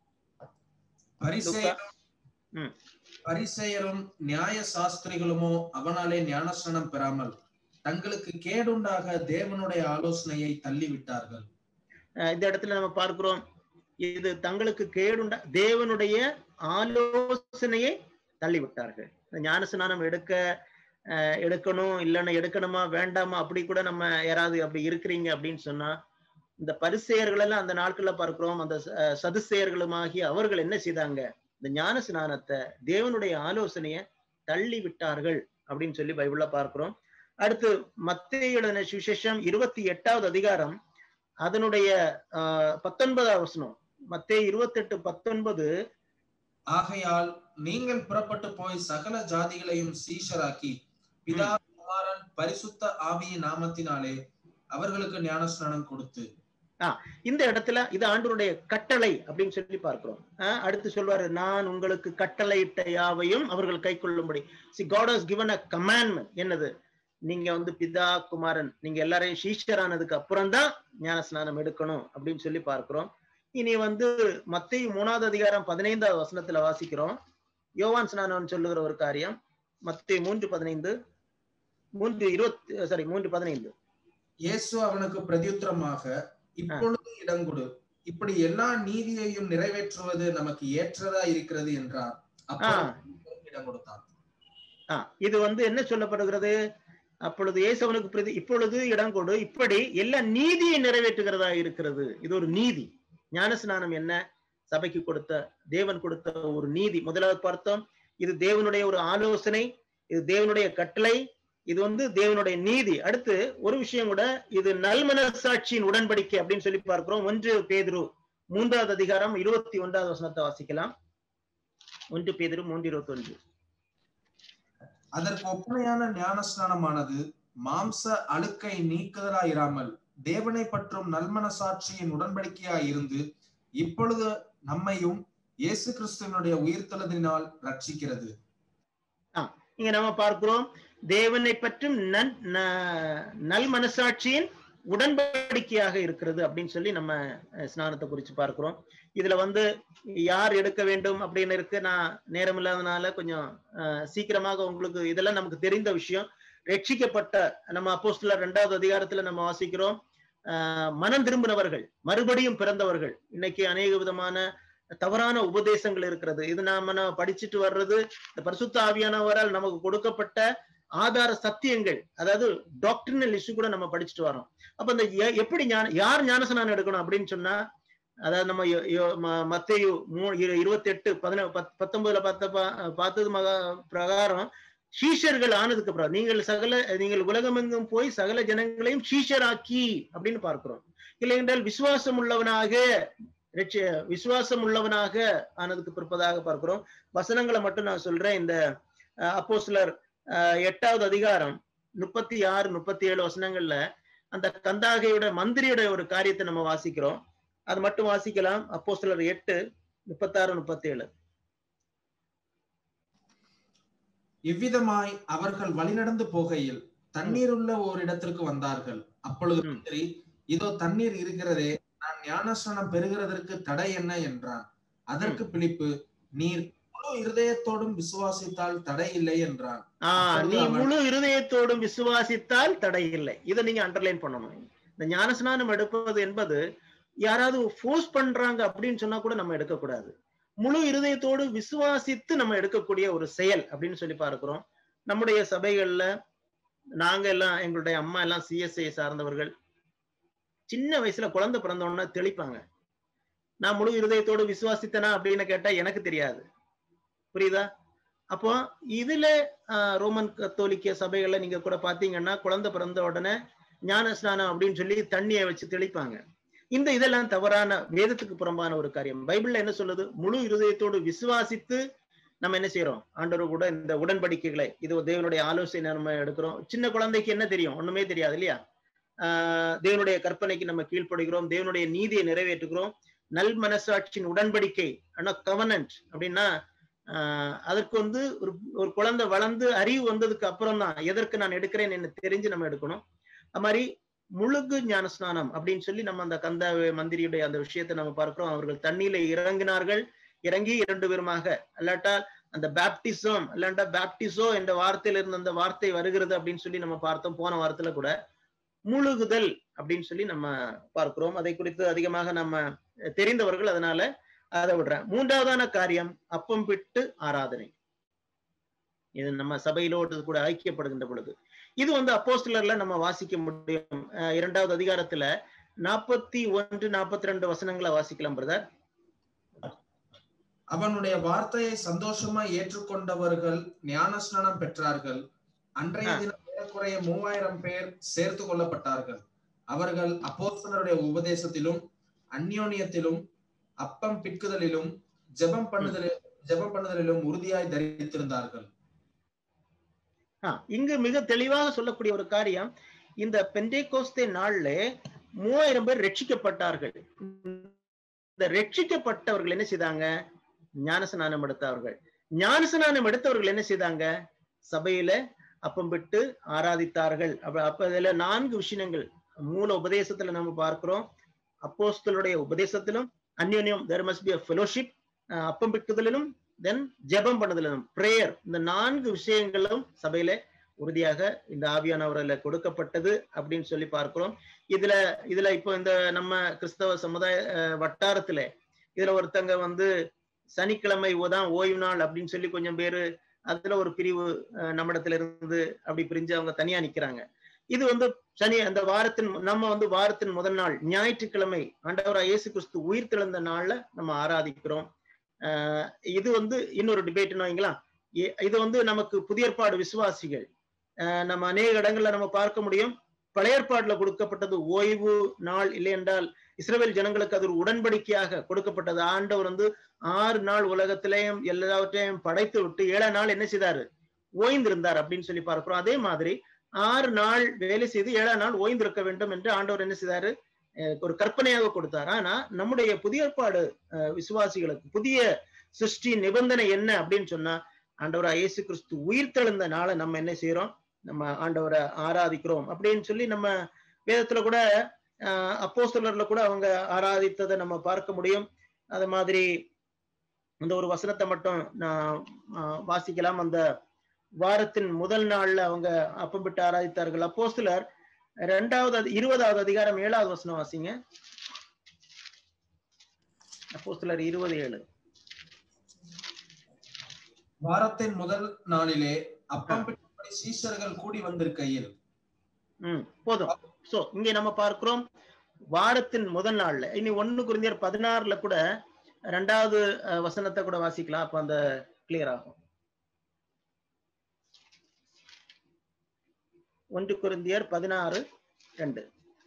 பரிசேயரும்
ம்.
பரிசேயரும் நியாய சாஸ்திரிகளுமோ அவனாலே ஞானஸ்நானம் பெறாமல் தங்களுக்கு கேடுண்டாக தேவனுடைய ஆலோசனையை தள்ளிவிட்டார்கள்
அஹ் இந்த இடத்துல நம்ம பார்க்கிறோம் இது தங்களுக்கு கேடுண்ட தேவனுடைய ஆலோசனையை தள்ளிவிட்டார்கள் இந்த ஞானஸ்நானம் எடுக்க அஹ் எடுக்கணும் இல்லைன்னா எடுக்கணுமா வேண்டாமா அப்படி கூட நம்ம யாராவது அப்படி இருக்கிறீங்க அப்படின்னு சொன்னா இந்த பரிசெயர்கள் எல்லாம் அந்த நாட்கள்ல பார்க்கிறோம் அந்த அஹ், சதுசேயர்களுமாகி அவர்கள் என்ன செய்தாங்க இந்த ஞான ஸ்நானத்தை தேவனுடைய ஆலோசனையை தள்ளி விட்டார்கள் அப்படின்னு சொல்லி பைபிள்ல பார்க்கிறோம் அடுத்து மத்திய எழுதின சுவிசேஷம் இருபத்தி எட்டாவது அதிகாரம் அதனுடைய ஆஹ் பத்தொன்பதாவது வசனம் மத்தே இருபத்தெட்டு பத்தொன்பது
ஆகையால் நீங்கள் புறப்பட்டு போய் சகல ஜாதிகளையும் சீஷராக்கி பிதா குமாரன் பரிசுத்த ஆவியின் நாமத்தினாலே அவர்களுக்கு ஞானஸ்நானம் கொடுத்து
இந்த இடத்துல இது ஆண்டவருடைய கட்டளை அப்படின்னு சொல்லி பார்க்கிறோம் ஆஹ் அடுத்து சொல்வாரு நான் உங்களுக்கு கட்டளையிட்ட யாவையும் அவர்கள் கை கொள்ளும்படி see God has given a commandment என்னது நீங்க வந்து பிதா குமாரன் நீங்க எல்லாரையும் சீஷரானதுக்கு அப்புறம் தான் ஞான ஸ்நானம் எடுக்கணும் அப்படின்னு சொல்லி பார்க்கிறோம் இனி வந்து மத்திய மூணாவது அதிகாரம் பதினைந்தாவது வசனத்துல வாசிக்கிறோம் யோவான் ஸ்நானவன் சொல்லுகிற ஒரு காரியம் மத்திய மூன்று பதினைந்து மூன்று இருபத்தி சாரி மூன்று பதினைந்து
இயேசு அவனுக்கு பிரதியுத்தரமாக இப்பொழுது இடங்கொடு இப்படி எல்லா நீதியையும் நிறைவேற்றுவது நமக்கு ஏற்றதா இருக்கிறது என்றார் அப்பொழுது இடம் கொடுத்தான்
ஆஹ் இது வந்து என்ன சொல்லப்படுகிறது அப்பொழுது இயேசவனுக்கு பிரதி இப்பொழுது இடம் கொடு இப்படி எல்லா நீதியை நிறைவேற்றுகிறதா இருக்கிறது இது ஒரு நீதி ஞானஸ்நானம் என்ன சபைக்கு கொடுத்த தேவன் கொடுத்த ஒரு நீதி முதலாவது பார்த்தோம் இது தேவனுடைய ஒரு ஆலோசனை இது தேவனுடைய கட்டளை இது வந்து தேவனுடைய நீதி அடுத்து ஒரு விஷயம் கூட இது நல்மனசாட்சியின் உடன்படிக்கை அப்படின்னு சொல்லி பார்க்கிறோம் ஒன்று பேதுரு மூன்றாவது அதிகாரம் இருபத்தி ஒன்றாவது வசனத்தை வாசிக்கலாம் ஒன்று பேதுரு மூன்று இருபத்தி ஒன்று
அதற்கு ஒப்பனையான ஞானஸ்நானமானது மாம்ச அழுக்கை நீக்குதலாயிராமல் தேவனை பற்றும் நல்மனசாட்சியின் உடன்படிக்கையாய் இருந்து இப்பொழுது நம்மையும் இயேசு கிறிஸ்துவனுடைய உயிர்த்தெழுதினால் ரட்சிக்கிறது
இங்க நம்ம பார்க்கிறோம் தேவனை பற்றும் நன் நல் மனசாட்சியின் உடன்படிக்கையாக இருக்கிறது அப்படின்னு சொல்லி நம்ம ஸ்நானத்தை குறிச்சு பார்க்கிறோம் இதுல வந்து யார் எடுக்க வேண்டும் அப்படின்னு இருக்கு நான் நேரம் இல்லாதனால கொஞ்சம் சீக்கிரமாக உங்களுக்கு இதெல்லாம் நமக்கு தெரிந்த விஷயம் ரட்சிக்கப்பட்ட நம்ம அப்போஸ்தலர் ரெண்டாவது அதிகாரத்துல நம்ம வாசிக்கிறோம் மனம் திரும்பினவர்கள் மறுபடியும் பிறந்தவர்கள் இன்னைக்கு அநேக விதமான தவறான உபதேசங்கள் இருக்கிறது இது நாம படிச்சுட்டு வர்றது இந்த பரிசுத்த ஆவியானவரால் நமக்கு கொடுக்கப்பட்ட ஆதார சத்தியங்கள் அதாவது டாக்டர்னல் இஷ்யூ கூட நம்ம படிச்சுட்டு வரோம் அப்ப இந்த எப்படி ஞான யார் ஞானசனானம் எடுக்கணும் அப்படின்னு சொன்னா அதாவது நம்ம மத்தையு இருபத்தி எட்டு பதின பத்தொன்பதுல பார்த்த பார்த்தது மகா பிரகாரம் சீஷர்கள் ஆனதுக்கு அப்புறம் நீங்கள் சகல நீங்கள் உலகமெங்கும் போய் சகல ஜனங்களையும் சீஷராக்கி அப்படின்னு பார்க்கிறோம் இல்லை என்றால் விசுவாசம் உள்ளவனாக விசுவாசம் உள்ளவனாக ஆனதுக்கு பிறப்பதாக பார்க்கிறோம் வசனங்களை மட்டும் நான் சொல்றேன் இந்த அப்போ சிலர் எட்டாவது அதிகாரம் முப்பத்தி ஆறு முப்பத்தி ஏழு வசனங்கள்ல அந்த கந்தாகையோட மந்திரியோட ஒரு காரியத்தை நம்ம வாசிக்கிறோம் அது மட்டும் வாசிக்கலாம் அப்போ சிலர் எட்டு முப்பத்தாறு முப்பத்தி ஏழு
இவ்விதமாய் அவர்கள் வழிநடந்து போகையில் தண்ணீர் உள்ள ஓரிடத்திற்கு வந்தார்கள் அப்பொழுது மந்திரி இதோ தண்ணீர் இருக்கிறதே நான் ஞானஸ்நானம் பெறுகிறதற்கு தடை என்ன என்றான் அதற்கு பிலிப்பு நீர் முழு இருதயத்தோடும் விசுவாசித்தால் தடை இல்லை என்றான்
நீ முழு இருதயத்தோடும் விசுவாசித்தால் தடை இல்லை இதை நீங்க அண்டர்லைன் பண்ணணும் இந்த ஞானஸ்நானம் எடுப்பது என்பது யாராவது ஃபோர்ஸ் பண்றாங்க அப்படின்னு சொன்னா கூட நம்ம எடுக்கக்கூடாது முழு இருதயத்தோடு விசுவாசித்து நம்ம எடுக்கக்கூடிய ஒரு செயல் அப்படின்னு சொல்லி பார்க்கிறோம் நம்முடைய சபைகள்ல நாங்க எல்லாம் எங்களுடைய அம்மா எல்லாம் சிஎஸ்ஐ சார்ந்தவர்கள் சின்ன வயசுல குழந்தை பிறந்தோன்னா தெளிப்பாங்க நான் முழு இருதயத்தோடு விசுவாசித்தனா அப்படின்னு கேட்டா எனக்கு தெரியாது புரியுதா அப்போ இதுல ரோமன் கத்தோலிக்க சபைகள்ல நீங்க கூட பாத்தீங்கன்னா குழந்தை பிறந்த உடனே ஞான ஸ்நானம் அப்படின்னு சொல்லி தண்ணியை வச்சு தெளிப்பாங்க இந்த இதெல்லாம் தவறான வேதத்துக்கு புறம்பான ஒரு காரியம் பைபிள்ல என்ன சொல்லுது முழு இருதயத்தோடு விசுவாசித்து நம்ம என்ன செய்யறோம் ஆண்டவர் கூட இந்த உடன்படிக்கைகளை இது தேவனுடைய ஆலோசனை நம்ம எடுக்கிறோம் சின்ன குழந்தைக்கு என்ன தெரியும் ஒண்ணுமே தெரியாது இல்லையா ஆஹ் தேவனுடைய கற்பனைக்கு நம்ம கீழ்ப்படுகிறோம் தேவனுடைய நீதியை நிறைவேற்றுகிறோம் நல் மனசாட்சியின் உடன்படிக்கை ஆனா கவனன்ட் அப்படின்னா ஆஹ் அதற்கு வந்து ஒரு ஒரு குழந்தை வளர்ந்து அறிவு வந்ததுக்கு அப்புறம் தான் எதற்கு நான் எடுக்கிறேன் என்ன தெரிஞ்சு நம்ம எடுக்கணும் அது மாதிரி முழுகு ஞானஸ்நானம் அப்படின்னு சொல்லி நம்ம அந்த கந்த மந்திரியுடைய அந்த விஷயத்தை நம்ம பார்க்கிறோம் அவர்கள் தண்ணியில இறங்கினார்கள் இறங்கி இரண்டு பேருமாக அல்லாட்டா அந்த பேப்டிசம் இல்லாட்டா பேப்டிசோ என்ற வார்த்தையில இருந்து அந்த வார்த்தை வருகிறது அப்படின்னு சொல்லி நம்ம பார்த்தோம் போன வாரத்துல கூட முழுகுதல் அப்படின்னு சொல்லி நம்ம பார்க்கிறோம் அதை குறித்து அதிகமாக நம்ம தெரிந்தவர்கள் அதனால அதை விடுறேன் மூன்றாவதான காரியம் அப்பம் பிட்டு ஆராதனை இது நம்ம சபையிலோடு கூட ஐக்கியப்படுகின்ற பொழுது இது வந்து அப்போஸ்டலர்ல நம்ம வாசிக்க முடியும் இரண்டாவது அதிகாரத்துல நாற்பத்தி ஒன்று நாற்பத்தி ரெண்டு வசனங்களை வாசிக்கலாம் பிரதர்
அவனுடைய வார்த்தையை சந்தோஷமா ஏற்றுக்கொண்டவர்கள் ஞானஸ்நானம் பெற்றார்கள் அன்றைய தினம் ஏறக்குறைய மூவாயிரம் பேர் சேர்த்து கொள்ளப்பட்டார்கள் அவர்கள் அப்போஸ்தலருடைய உபதேசத்திலும் அந்யோன்யத்திலும் அப்பம் பிற்குதலிலும் ஜெபம் பண்ணுதலில் ஜெபம் பண்ணுதலிலும் உறுதியாய் தரித்திருந்தார்கள்
இங்கு மிக தெளிவாக சொல்லக்கூடிய ஒரு காரியம் இந்த பெண்டேகோஸ்தே நாள்ல மூவாயிரம் பேர் ரட்சிக்கப்பட்டார்கள் இந்த ரட்சிக்கப்பட்டவர்கள் என்ன செய்தாங்க ஞானசனானம் எடுத்தவர்கள் ஞானசனானம் எடுத்தவர்கள் என்ன செய்தாங்க சபையில அப்பம் விட்டு ஆராதித்தார்கள் அப்ப அப்ப இதுல நான்கு விஷயங்கள் மூல உபதேசத்துல நம்ம பார்க்கிறோம் அப்போஸ்தலுடைய உபதேசத்திலும் அந்யோன்யம் தெர் மஸ்ட் பி ஃபெலோஷிப் அப்பம் பிட்டுதலிலும் தென் ஜெபம் பண்ணதுல பிரேயர் இந்த நான்கு விஷயங்களும் சபையில உறுதியாக இந்த ஆவியானவரில் கொடுக்கப்பட்டது அப்படின்னு சொல்லி பார்க்கிறோம் இதுல இதுல இப்போ இந்த நம்ம கிறிஸ்தவ சமுதாய அஹ், வட்டாரத்துல இதுல ஒருத்தங்க வந்து சனிக்கிழமை தான் ஓய்வு நாள் அப்படின்னு சொல்லி கொஞ்சம் பேரு அதுல ஒரு பிரிவு அஹ், நம்மிடத்துல இருந்து அப்படி பிரிஞ்சு அவங்க தனியா நிக்கிறாங்க இது வந்து சனி அந்த வாரத்தின் நம்ம வந்து வாரத்தின் முதல் நாள் ஞாயிற்றுக்கிழமை ஆண்டவராக இயேசு கிறிஸ்து உயிர் தெழுந்த நாள்ல நம்ம ஆராதிக்கிறோம் ஆஹ் இது வந்து இன்னொரு டிபேட்னு வைங்களா இ- இது வந்து நமக்கு புதிய ஏற்பாடு விசுவாசிகள் ஆஹ் நம்ம அநேக இடங்கள்ல நம்ம பார்க்க முடியும் பழைய ஏற்பாடுல கொடுக்கப்பட்டது ஓய்வு நாள் இல்லை என்றால் இஸ்ரவேல் ஜனங்களுக்கு அது ஒரு உடன்படிக்கையாக கொடுக்கப்பட்டது ஆண்டவர் வந்து ஆறு நாள் உலகத்திலேயும் எல்லாவற்றையும் படைத்து விட்டு ஏழாம் நாள் என்ன செய்தாரு ஓய்ந்திருந்தார் அப்படின்னு சொல்லி பார்க்கிறோம் அதே மாதிரி ஆறு நாள் வேலை செய்து ஏழாம் நாள் ஓய்ந்திருக்க வேண்டும் என்று ஆண்டவர் என்ன செய்தாரு அஹ் ஒரு கற்பனையாக கொடுத்தார் ஆனா நம்முடைய புதிய ஏற்பாடு அஹ் விசுவாசிகளுக்கு புதிய சிருஷ்டி நிபந்தனை என்ன அப்படின்னு சொன்னா ஆண்டவரா இயேசு கிறிஸ்து உயிர் தெழுந்த நாளை நம்ம என்ன செய்யறோம் நம்ம ஆண்டவரை ஆராதிக்கிறோம் அப்படின்னு சொல்லி நம்ம வேதத்துல கூட அஹ் அப்போஸ்தலர்ல கூட அவங்க ஆராதித்ததை நம்ம பார்க்க முடியும் அது மாதிரி அந்த ஒரு வசனத்தை மட்டும் நான் அஹ், வாசிக்கலாம் அந்த வாரத்தின் முதல் நாள்ல அவங்க அப்பம் விட்டு ஆராதித்தார்கள் அப்போஸ்தலர் இரண்டாவது அதி- இருபதாவது அதிகாரம் ஏழாவது வசனம் வாசிங்க அப்போஸ்தலர் இருபது ஏழு
வாரத்தின் முதல் நாளிலே அப்பம் பிடிப்படி சீஷர்கள் கூடி வந்திருக்கையில்
ம் போதும் சோ இங்க நம்ம பார்க்கிறோம் வாரத்தின் முதல் நாள்ல இனி ஒண்ணு குருந்தியர் பதினாறுல கூட ரெண்டாவது அஹ், வசனத்தை கூட வாசிக்கலாம் அப்ப அந்த கிளியர் ஆகும் ஒன்று குருந்தியர் பதினாறு ரெண்டு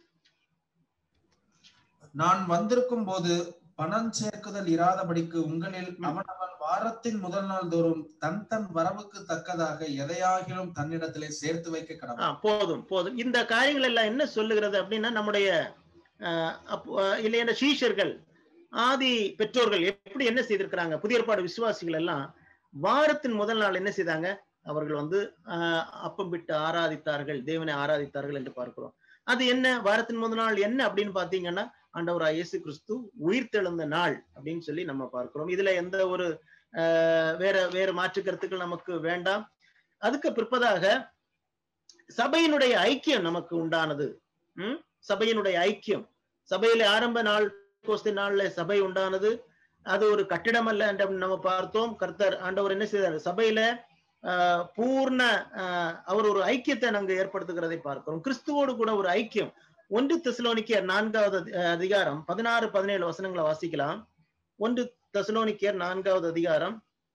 நான் வந்திருக்கும் போது பணம் சேர்க்குதல் இராதபடிக்கு உங்களில்
ம்.
அவனவன் வாரத்தின் முதல் நாள் தோறும் தன் தன் வரவுக்கு தக்கதாக எதையாகிலும் தன்னிடத்திலே சேர்த்து வைக்க
ஆ,
கடவுள்
போதும் போதும் இந்த காரியங்கள் எல்லாம் என்ன சொல்லுகிறது அப்படின்னா நம்முடைய அஹ், அப்போ, அஹ், இல்லையா சீஷர்கள் ஆதி பெற்றோர்கள் எப்படி என்ன செய்திருக்கிறாங்க புதிய ஏற்பாடு விசுவாசிகள் எல்லாம் வாரத்தின் முதல் நாள் என்ன செய்தாங்க அவர்கள் வந்து ஆஹ், அப்பம் விட்டு ஆராதித்தார்கள் தேவனை ஆராதித்தார்கள் என்று பார்க்கிறோம் அது என்ன வாரத்தின் முதல் நாள் என்ன அப்படின்னு பாத்தீங்கன்னா ஆண்டவராய் இயேசு கிறிஸ்து உயிர் தெழுந்த நாள் அப்படின்னு சொல்லி நம்ம பார்க்கிறோம் இதுல எந்த ஒரு ஆஹ், வேற வேற மாற்று கருத்துக்கள் நமக்கு வேண்டாம் அதுக்கு பிற்பதாக சபையினுடைய ஐக்கியம் நமக்கு உண்டானது ம் சபையினுடைய ஐக்கியம் சபையில ஆரம்ப நாள் கோஸ்தி நாள்ல சபை உண்டானது அது ஒரு கட்டிடம் அல்ல என்று நம்ம பார்த்தோம் கர்த்தர் ஆண்டவர் என்ன செய்தார் சபையில ஆஹ், பூர்ண ஆஹ், அவர் ஒரு ஐக்கியத்தை நாங்க ஏற்படுத்துகிறதை பார்க்கிறோம் கிறிஸ்துவோடு கூட ஒரு ஐக்கியம் ஒன்று தெசலோனிக்கர் நான்காவது அதி- அஹ், அதிகாரம் பதினாறு பதினேழு வசனங்களை வாசிக்கலாம் ஒன்று தெசலோனிக்கர் நான்காவது அதிகாரம்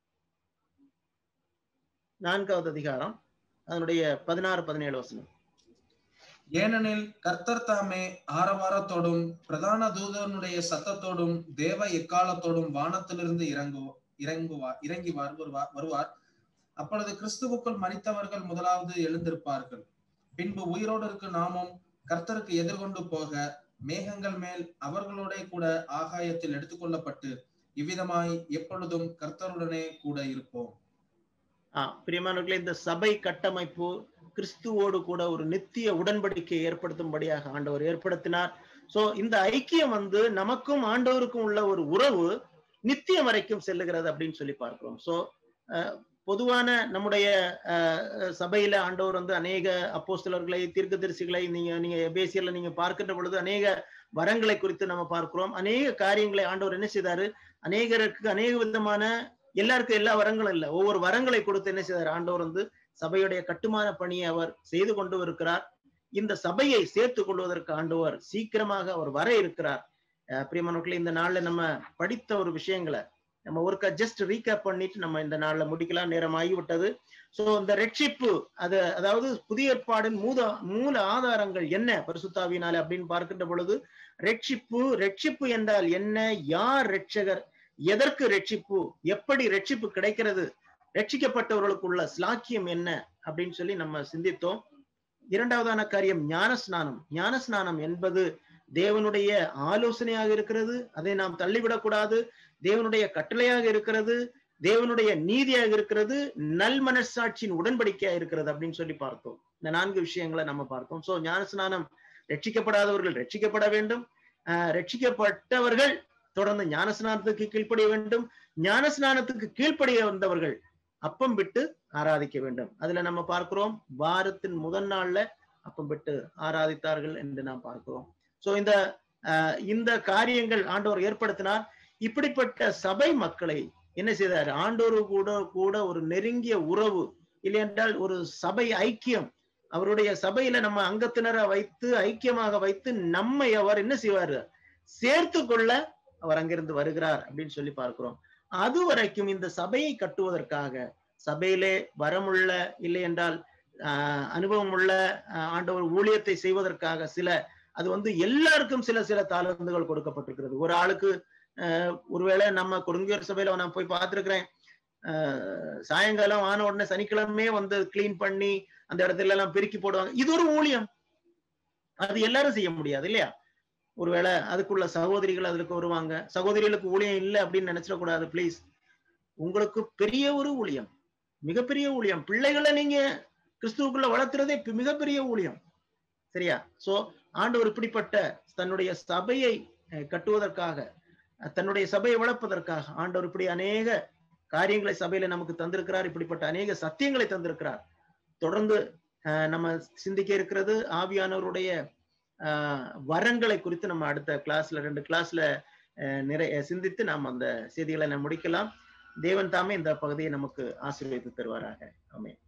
நான்காவது அதிகாரம் அதனுடைய பதினாறு பதினேழு வசனம்
ஏனெனில் கர்த்தர் தாமே ஆரவாரத்தோடும் பிரதான தூதனுடைய சத்தத்தோடும் தேவ எக்காலத்தோடும் வானத்திலிருந்து இறங்கு இறங்குவார் இறங்கி வர்- வருவார் வருவார் அப்பொழுது கிறிஸ்துவுக்குள் மரித்தவர்கள் முதலாவது எழுந்திருப்பார்கள் பின்பு உயிரோடு இருக்கு நாமும் கர்த்தருக்கு எதிர்கொண்டு போக மேகங்கள் மேல் அவர்களோட கூட ஆகாயத்தில் எடுத்துக்கொள்ளப்பட்டு இவ்விதமாய் எப்பொழுதும் கர்த்தருடனே கூட இருப்போம்
ஆ பிரியமானவர்களே இந்த சபை கட்டமைப்பு கிறிஸ்துவோடு கூட ஒரு நித்திய உடன்படிக்கை ஏற்படுத்தும்படியாக ஆண்டவர் ஏற்படுத்தினார் சோ இந்த ஐக்கியம் வந்து நமக்கும் ஆண்டவருக்கும் உள்ள ஒரு உறவு நித்தியம் வரைக்கும் செல்லுகிறது அப்படின்னு சொல்லி பார்க்கிறோம் சோ பொதுவான நம்முடைய அஹ், சபையில ஆண்டவர் வந்து அநேக அப்போஸ்தலர்களை தீர்க்கதரிசிகளை நீங்க நீங்க எபேசியர்ல நீங்க பார்க்கின்ற பொழுது அநேக வரங்களை குறித்து நம்ம பார்க்கிறோம் அநேக காரியங்களை ஆண்டவர் என்ன செய்தாரு அநேகருக்கு அநேக விதமான எல்லாருக்கும் எல்லா வரங்களும் இல்ல ஒவ்வொரு வரங்களை கொடுத்து என்ன செய்தார் ஆண்டவர் வந்து சபையுடைய கட்டுமான பணியை அவர் செய்து கொண்டு இருக்கிறார் இந்த சபையை சேர்த்து கொள்வதற்கு ஆண்டவர் சீக்கிரமாக அவர் வர இருக்கிறார் அஹ் பிரியமானவர்களே இந்த நாள்ல நம்ம படித்த ஒரு விஷயங்களை நம்ம ஒருக்கா ஜஸ்ட் ரீகேப் பண்ணிட்டு நம்ம இந்த நாள்ல முடிக்கலாம் நேரம் ஆகிவிட்டது சோ இந்த ரட்சிப்பு அது அதாவது புதிய ஏற்பாடின் மூத மூல ஆதாரங்கள் என்ன பரிசுத்தாவினால அப்படின்னு பார்க்கின்ற பொழுது ரட்சிப்பு ரட்சிப்பு என்றால் என்ன யார் ரட்சகர் எதற்கு ரட்சிப்பு எப்படி ரட்சிப்பு கிடைக்கிறது ரட்சிக்கப்பட்டவர்களுக்குள்ள ஸ்லாக்கியம் என்ன அப்படின்னு சொல்லி நம்ம சிந்தித்தோம் இரண்டாவதான காரியம் ஞானஸ்நானம் ஞானஸ்நானம் என்பது தேவனுடைய ஆலோசனையாக இருக்கிறது அதை நாம் தள்ளிவிடக்கூடாது தேவனுடைய கட்டளையாக இருக்கிறது தேவனுடைய நீதியாக இருக்கிறது நல் மனசாட்சியின் உடன்படிக்கையா இருக்கிறது அப்படின்னு சொல்லி பார்த்தோம் இந்த நான்கு விஷயங்களை நம்ம பார்த்தோம் சோ ஞானஸ்நானம் ரட்சிக்கப்படாதவர்கள் ரட்சிக்கப்பட வேண்டும் ஆஹ் ரட்சிக்கப்பட்டவர்கள் தொடர்ந்து ஞானஸ்நானத்துக்கு கீழ்ப்படிய வேண்டும் ஞானஸ்நானத்துக்கு கீழ்ப்படிய வந்தவர்கள் அப்பம் விட்டு ஆராதிக்க வேண்டும் அதுல நம்ம பார்க்கிறோம் வாரத்தின் முதல் நாள்ல அப்பம் விட்டு ஆராதித்தார்கள் என்று நாம் பார்க்கிறோம் சோ இந்த அஹ், இந்த காரியங்கள் ஆண்டவர் ஏற்படுத்தினார் இப்படிப்பட்ட சபை மக்களை என்ன செய்தார் ஆண்டோரு கூட கூட ஒரு நெருங்கிய உறவு இல்லையென்றால் ஒரு சபை ஐக்கியம் அவருடைய சபையில நம்ம அங்கத்தினரை வைத்து ஐக்கியமாக வைத்து நம்மை அவர் என்ன செய்வாரு சேர்த்து கொள்ள அவர் அங்கிருந்து வருகிறார் அப்படின்னு சொல்லி பார்க்கிறோம் அது வரைக்கும் இந்த சபையை கட்டுவதற்காக சபையிலே வரமுள்ள இல்லை என்றால் ஆஹ் அனுபவம் உள்ள ஆஹ் ஆண்டவர் ஊழியத்தை செய்வதற்காக சில அது வந்து எல்லாருக்கும் சில சில தாளந்துகள் கொடுக்கப்பட்டிருக்கிறது ஒரு ஆளுக்கு ஆஹ் ஒருவேளை நம்ம கொடுங்கியர் சபையில நான் போய் பார்த்திருக்கிறேன் ஆஹ் சாயங்காலம் ஆன உடனே சனிக்கிழமையே வந்து கிளீன் பண்ணி அந்த இடத்துல எல்லாம் பெருக்கி போடுவாங்க இது ஒரு ஊழியம் அது எல்லாரும் செய்ய முடியாது இல்லையா ஒருவேளை அதுக்குள்ள சகோதரிகள் அதுக்கு வருவாங்க சகோதரிகளுக்கு ஊழியம் இல்லை அப்படின்னு நினைச்சிடக்கூடாது ப்ளீஸ் உங்களுக்கு பெரிய ஒரு ஊழியம் மிகப்பெரிய ஊழியம் பிள்ளைகளை நீங்க கிறிஸ்துவுக்குள்ள வளர்த்துறதே பி- மிகப்பெரிய ஊழியம் சரியா சோ ஆண்டவர் இப்படிப்பட்ட தன்னுடைய சபையை அஹ், கட்டுவதற்காக அஹ், தன்னுடைய சபையை வளர்ப்பதற்காக ஆண்டவர் இப்படி அநேக காரியங்களை சபையில நமக்கு தந்திருக்கிறார் இப்படிப்பட்ட அநேக சத்தியங்களை தந்திருக்கிறார் தொடர்ந்து அஹ், நம்ம சிந்திக்க இருக்கிறது ஆவியானவருடைய ஆஹ், வரங்களை குறித்து நம்ம அடுத்த கிளாஸ்ல ரெண்டு கிளாஸ்ல நிறைய சிந்தித்து நாம் அந்த செய்திகளை நம்ம முடிக்கலாம் தேவன் தாமே இந்த பகுதியை நமக்கு ஆசீர்வதித்து தருவாராக ஆமென்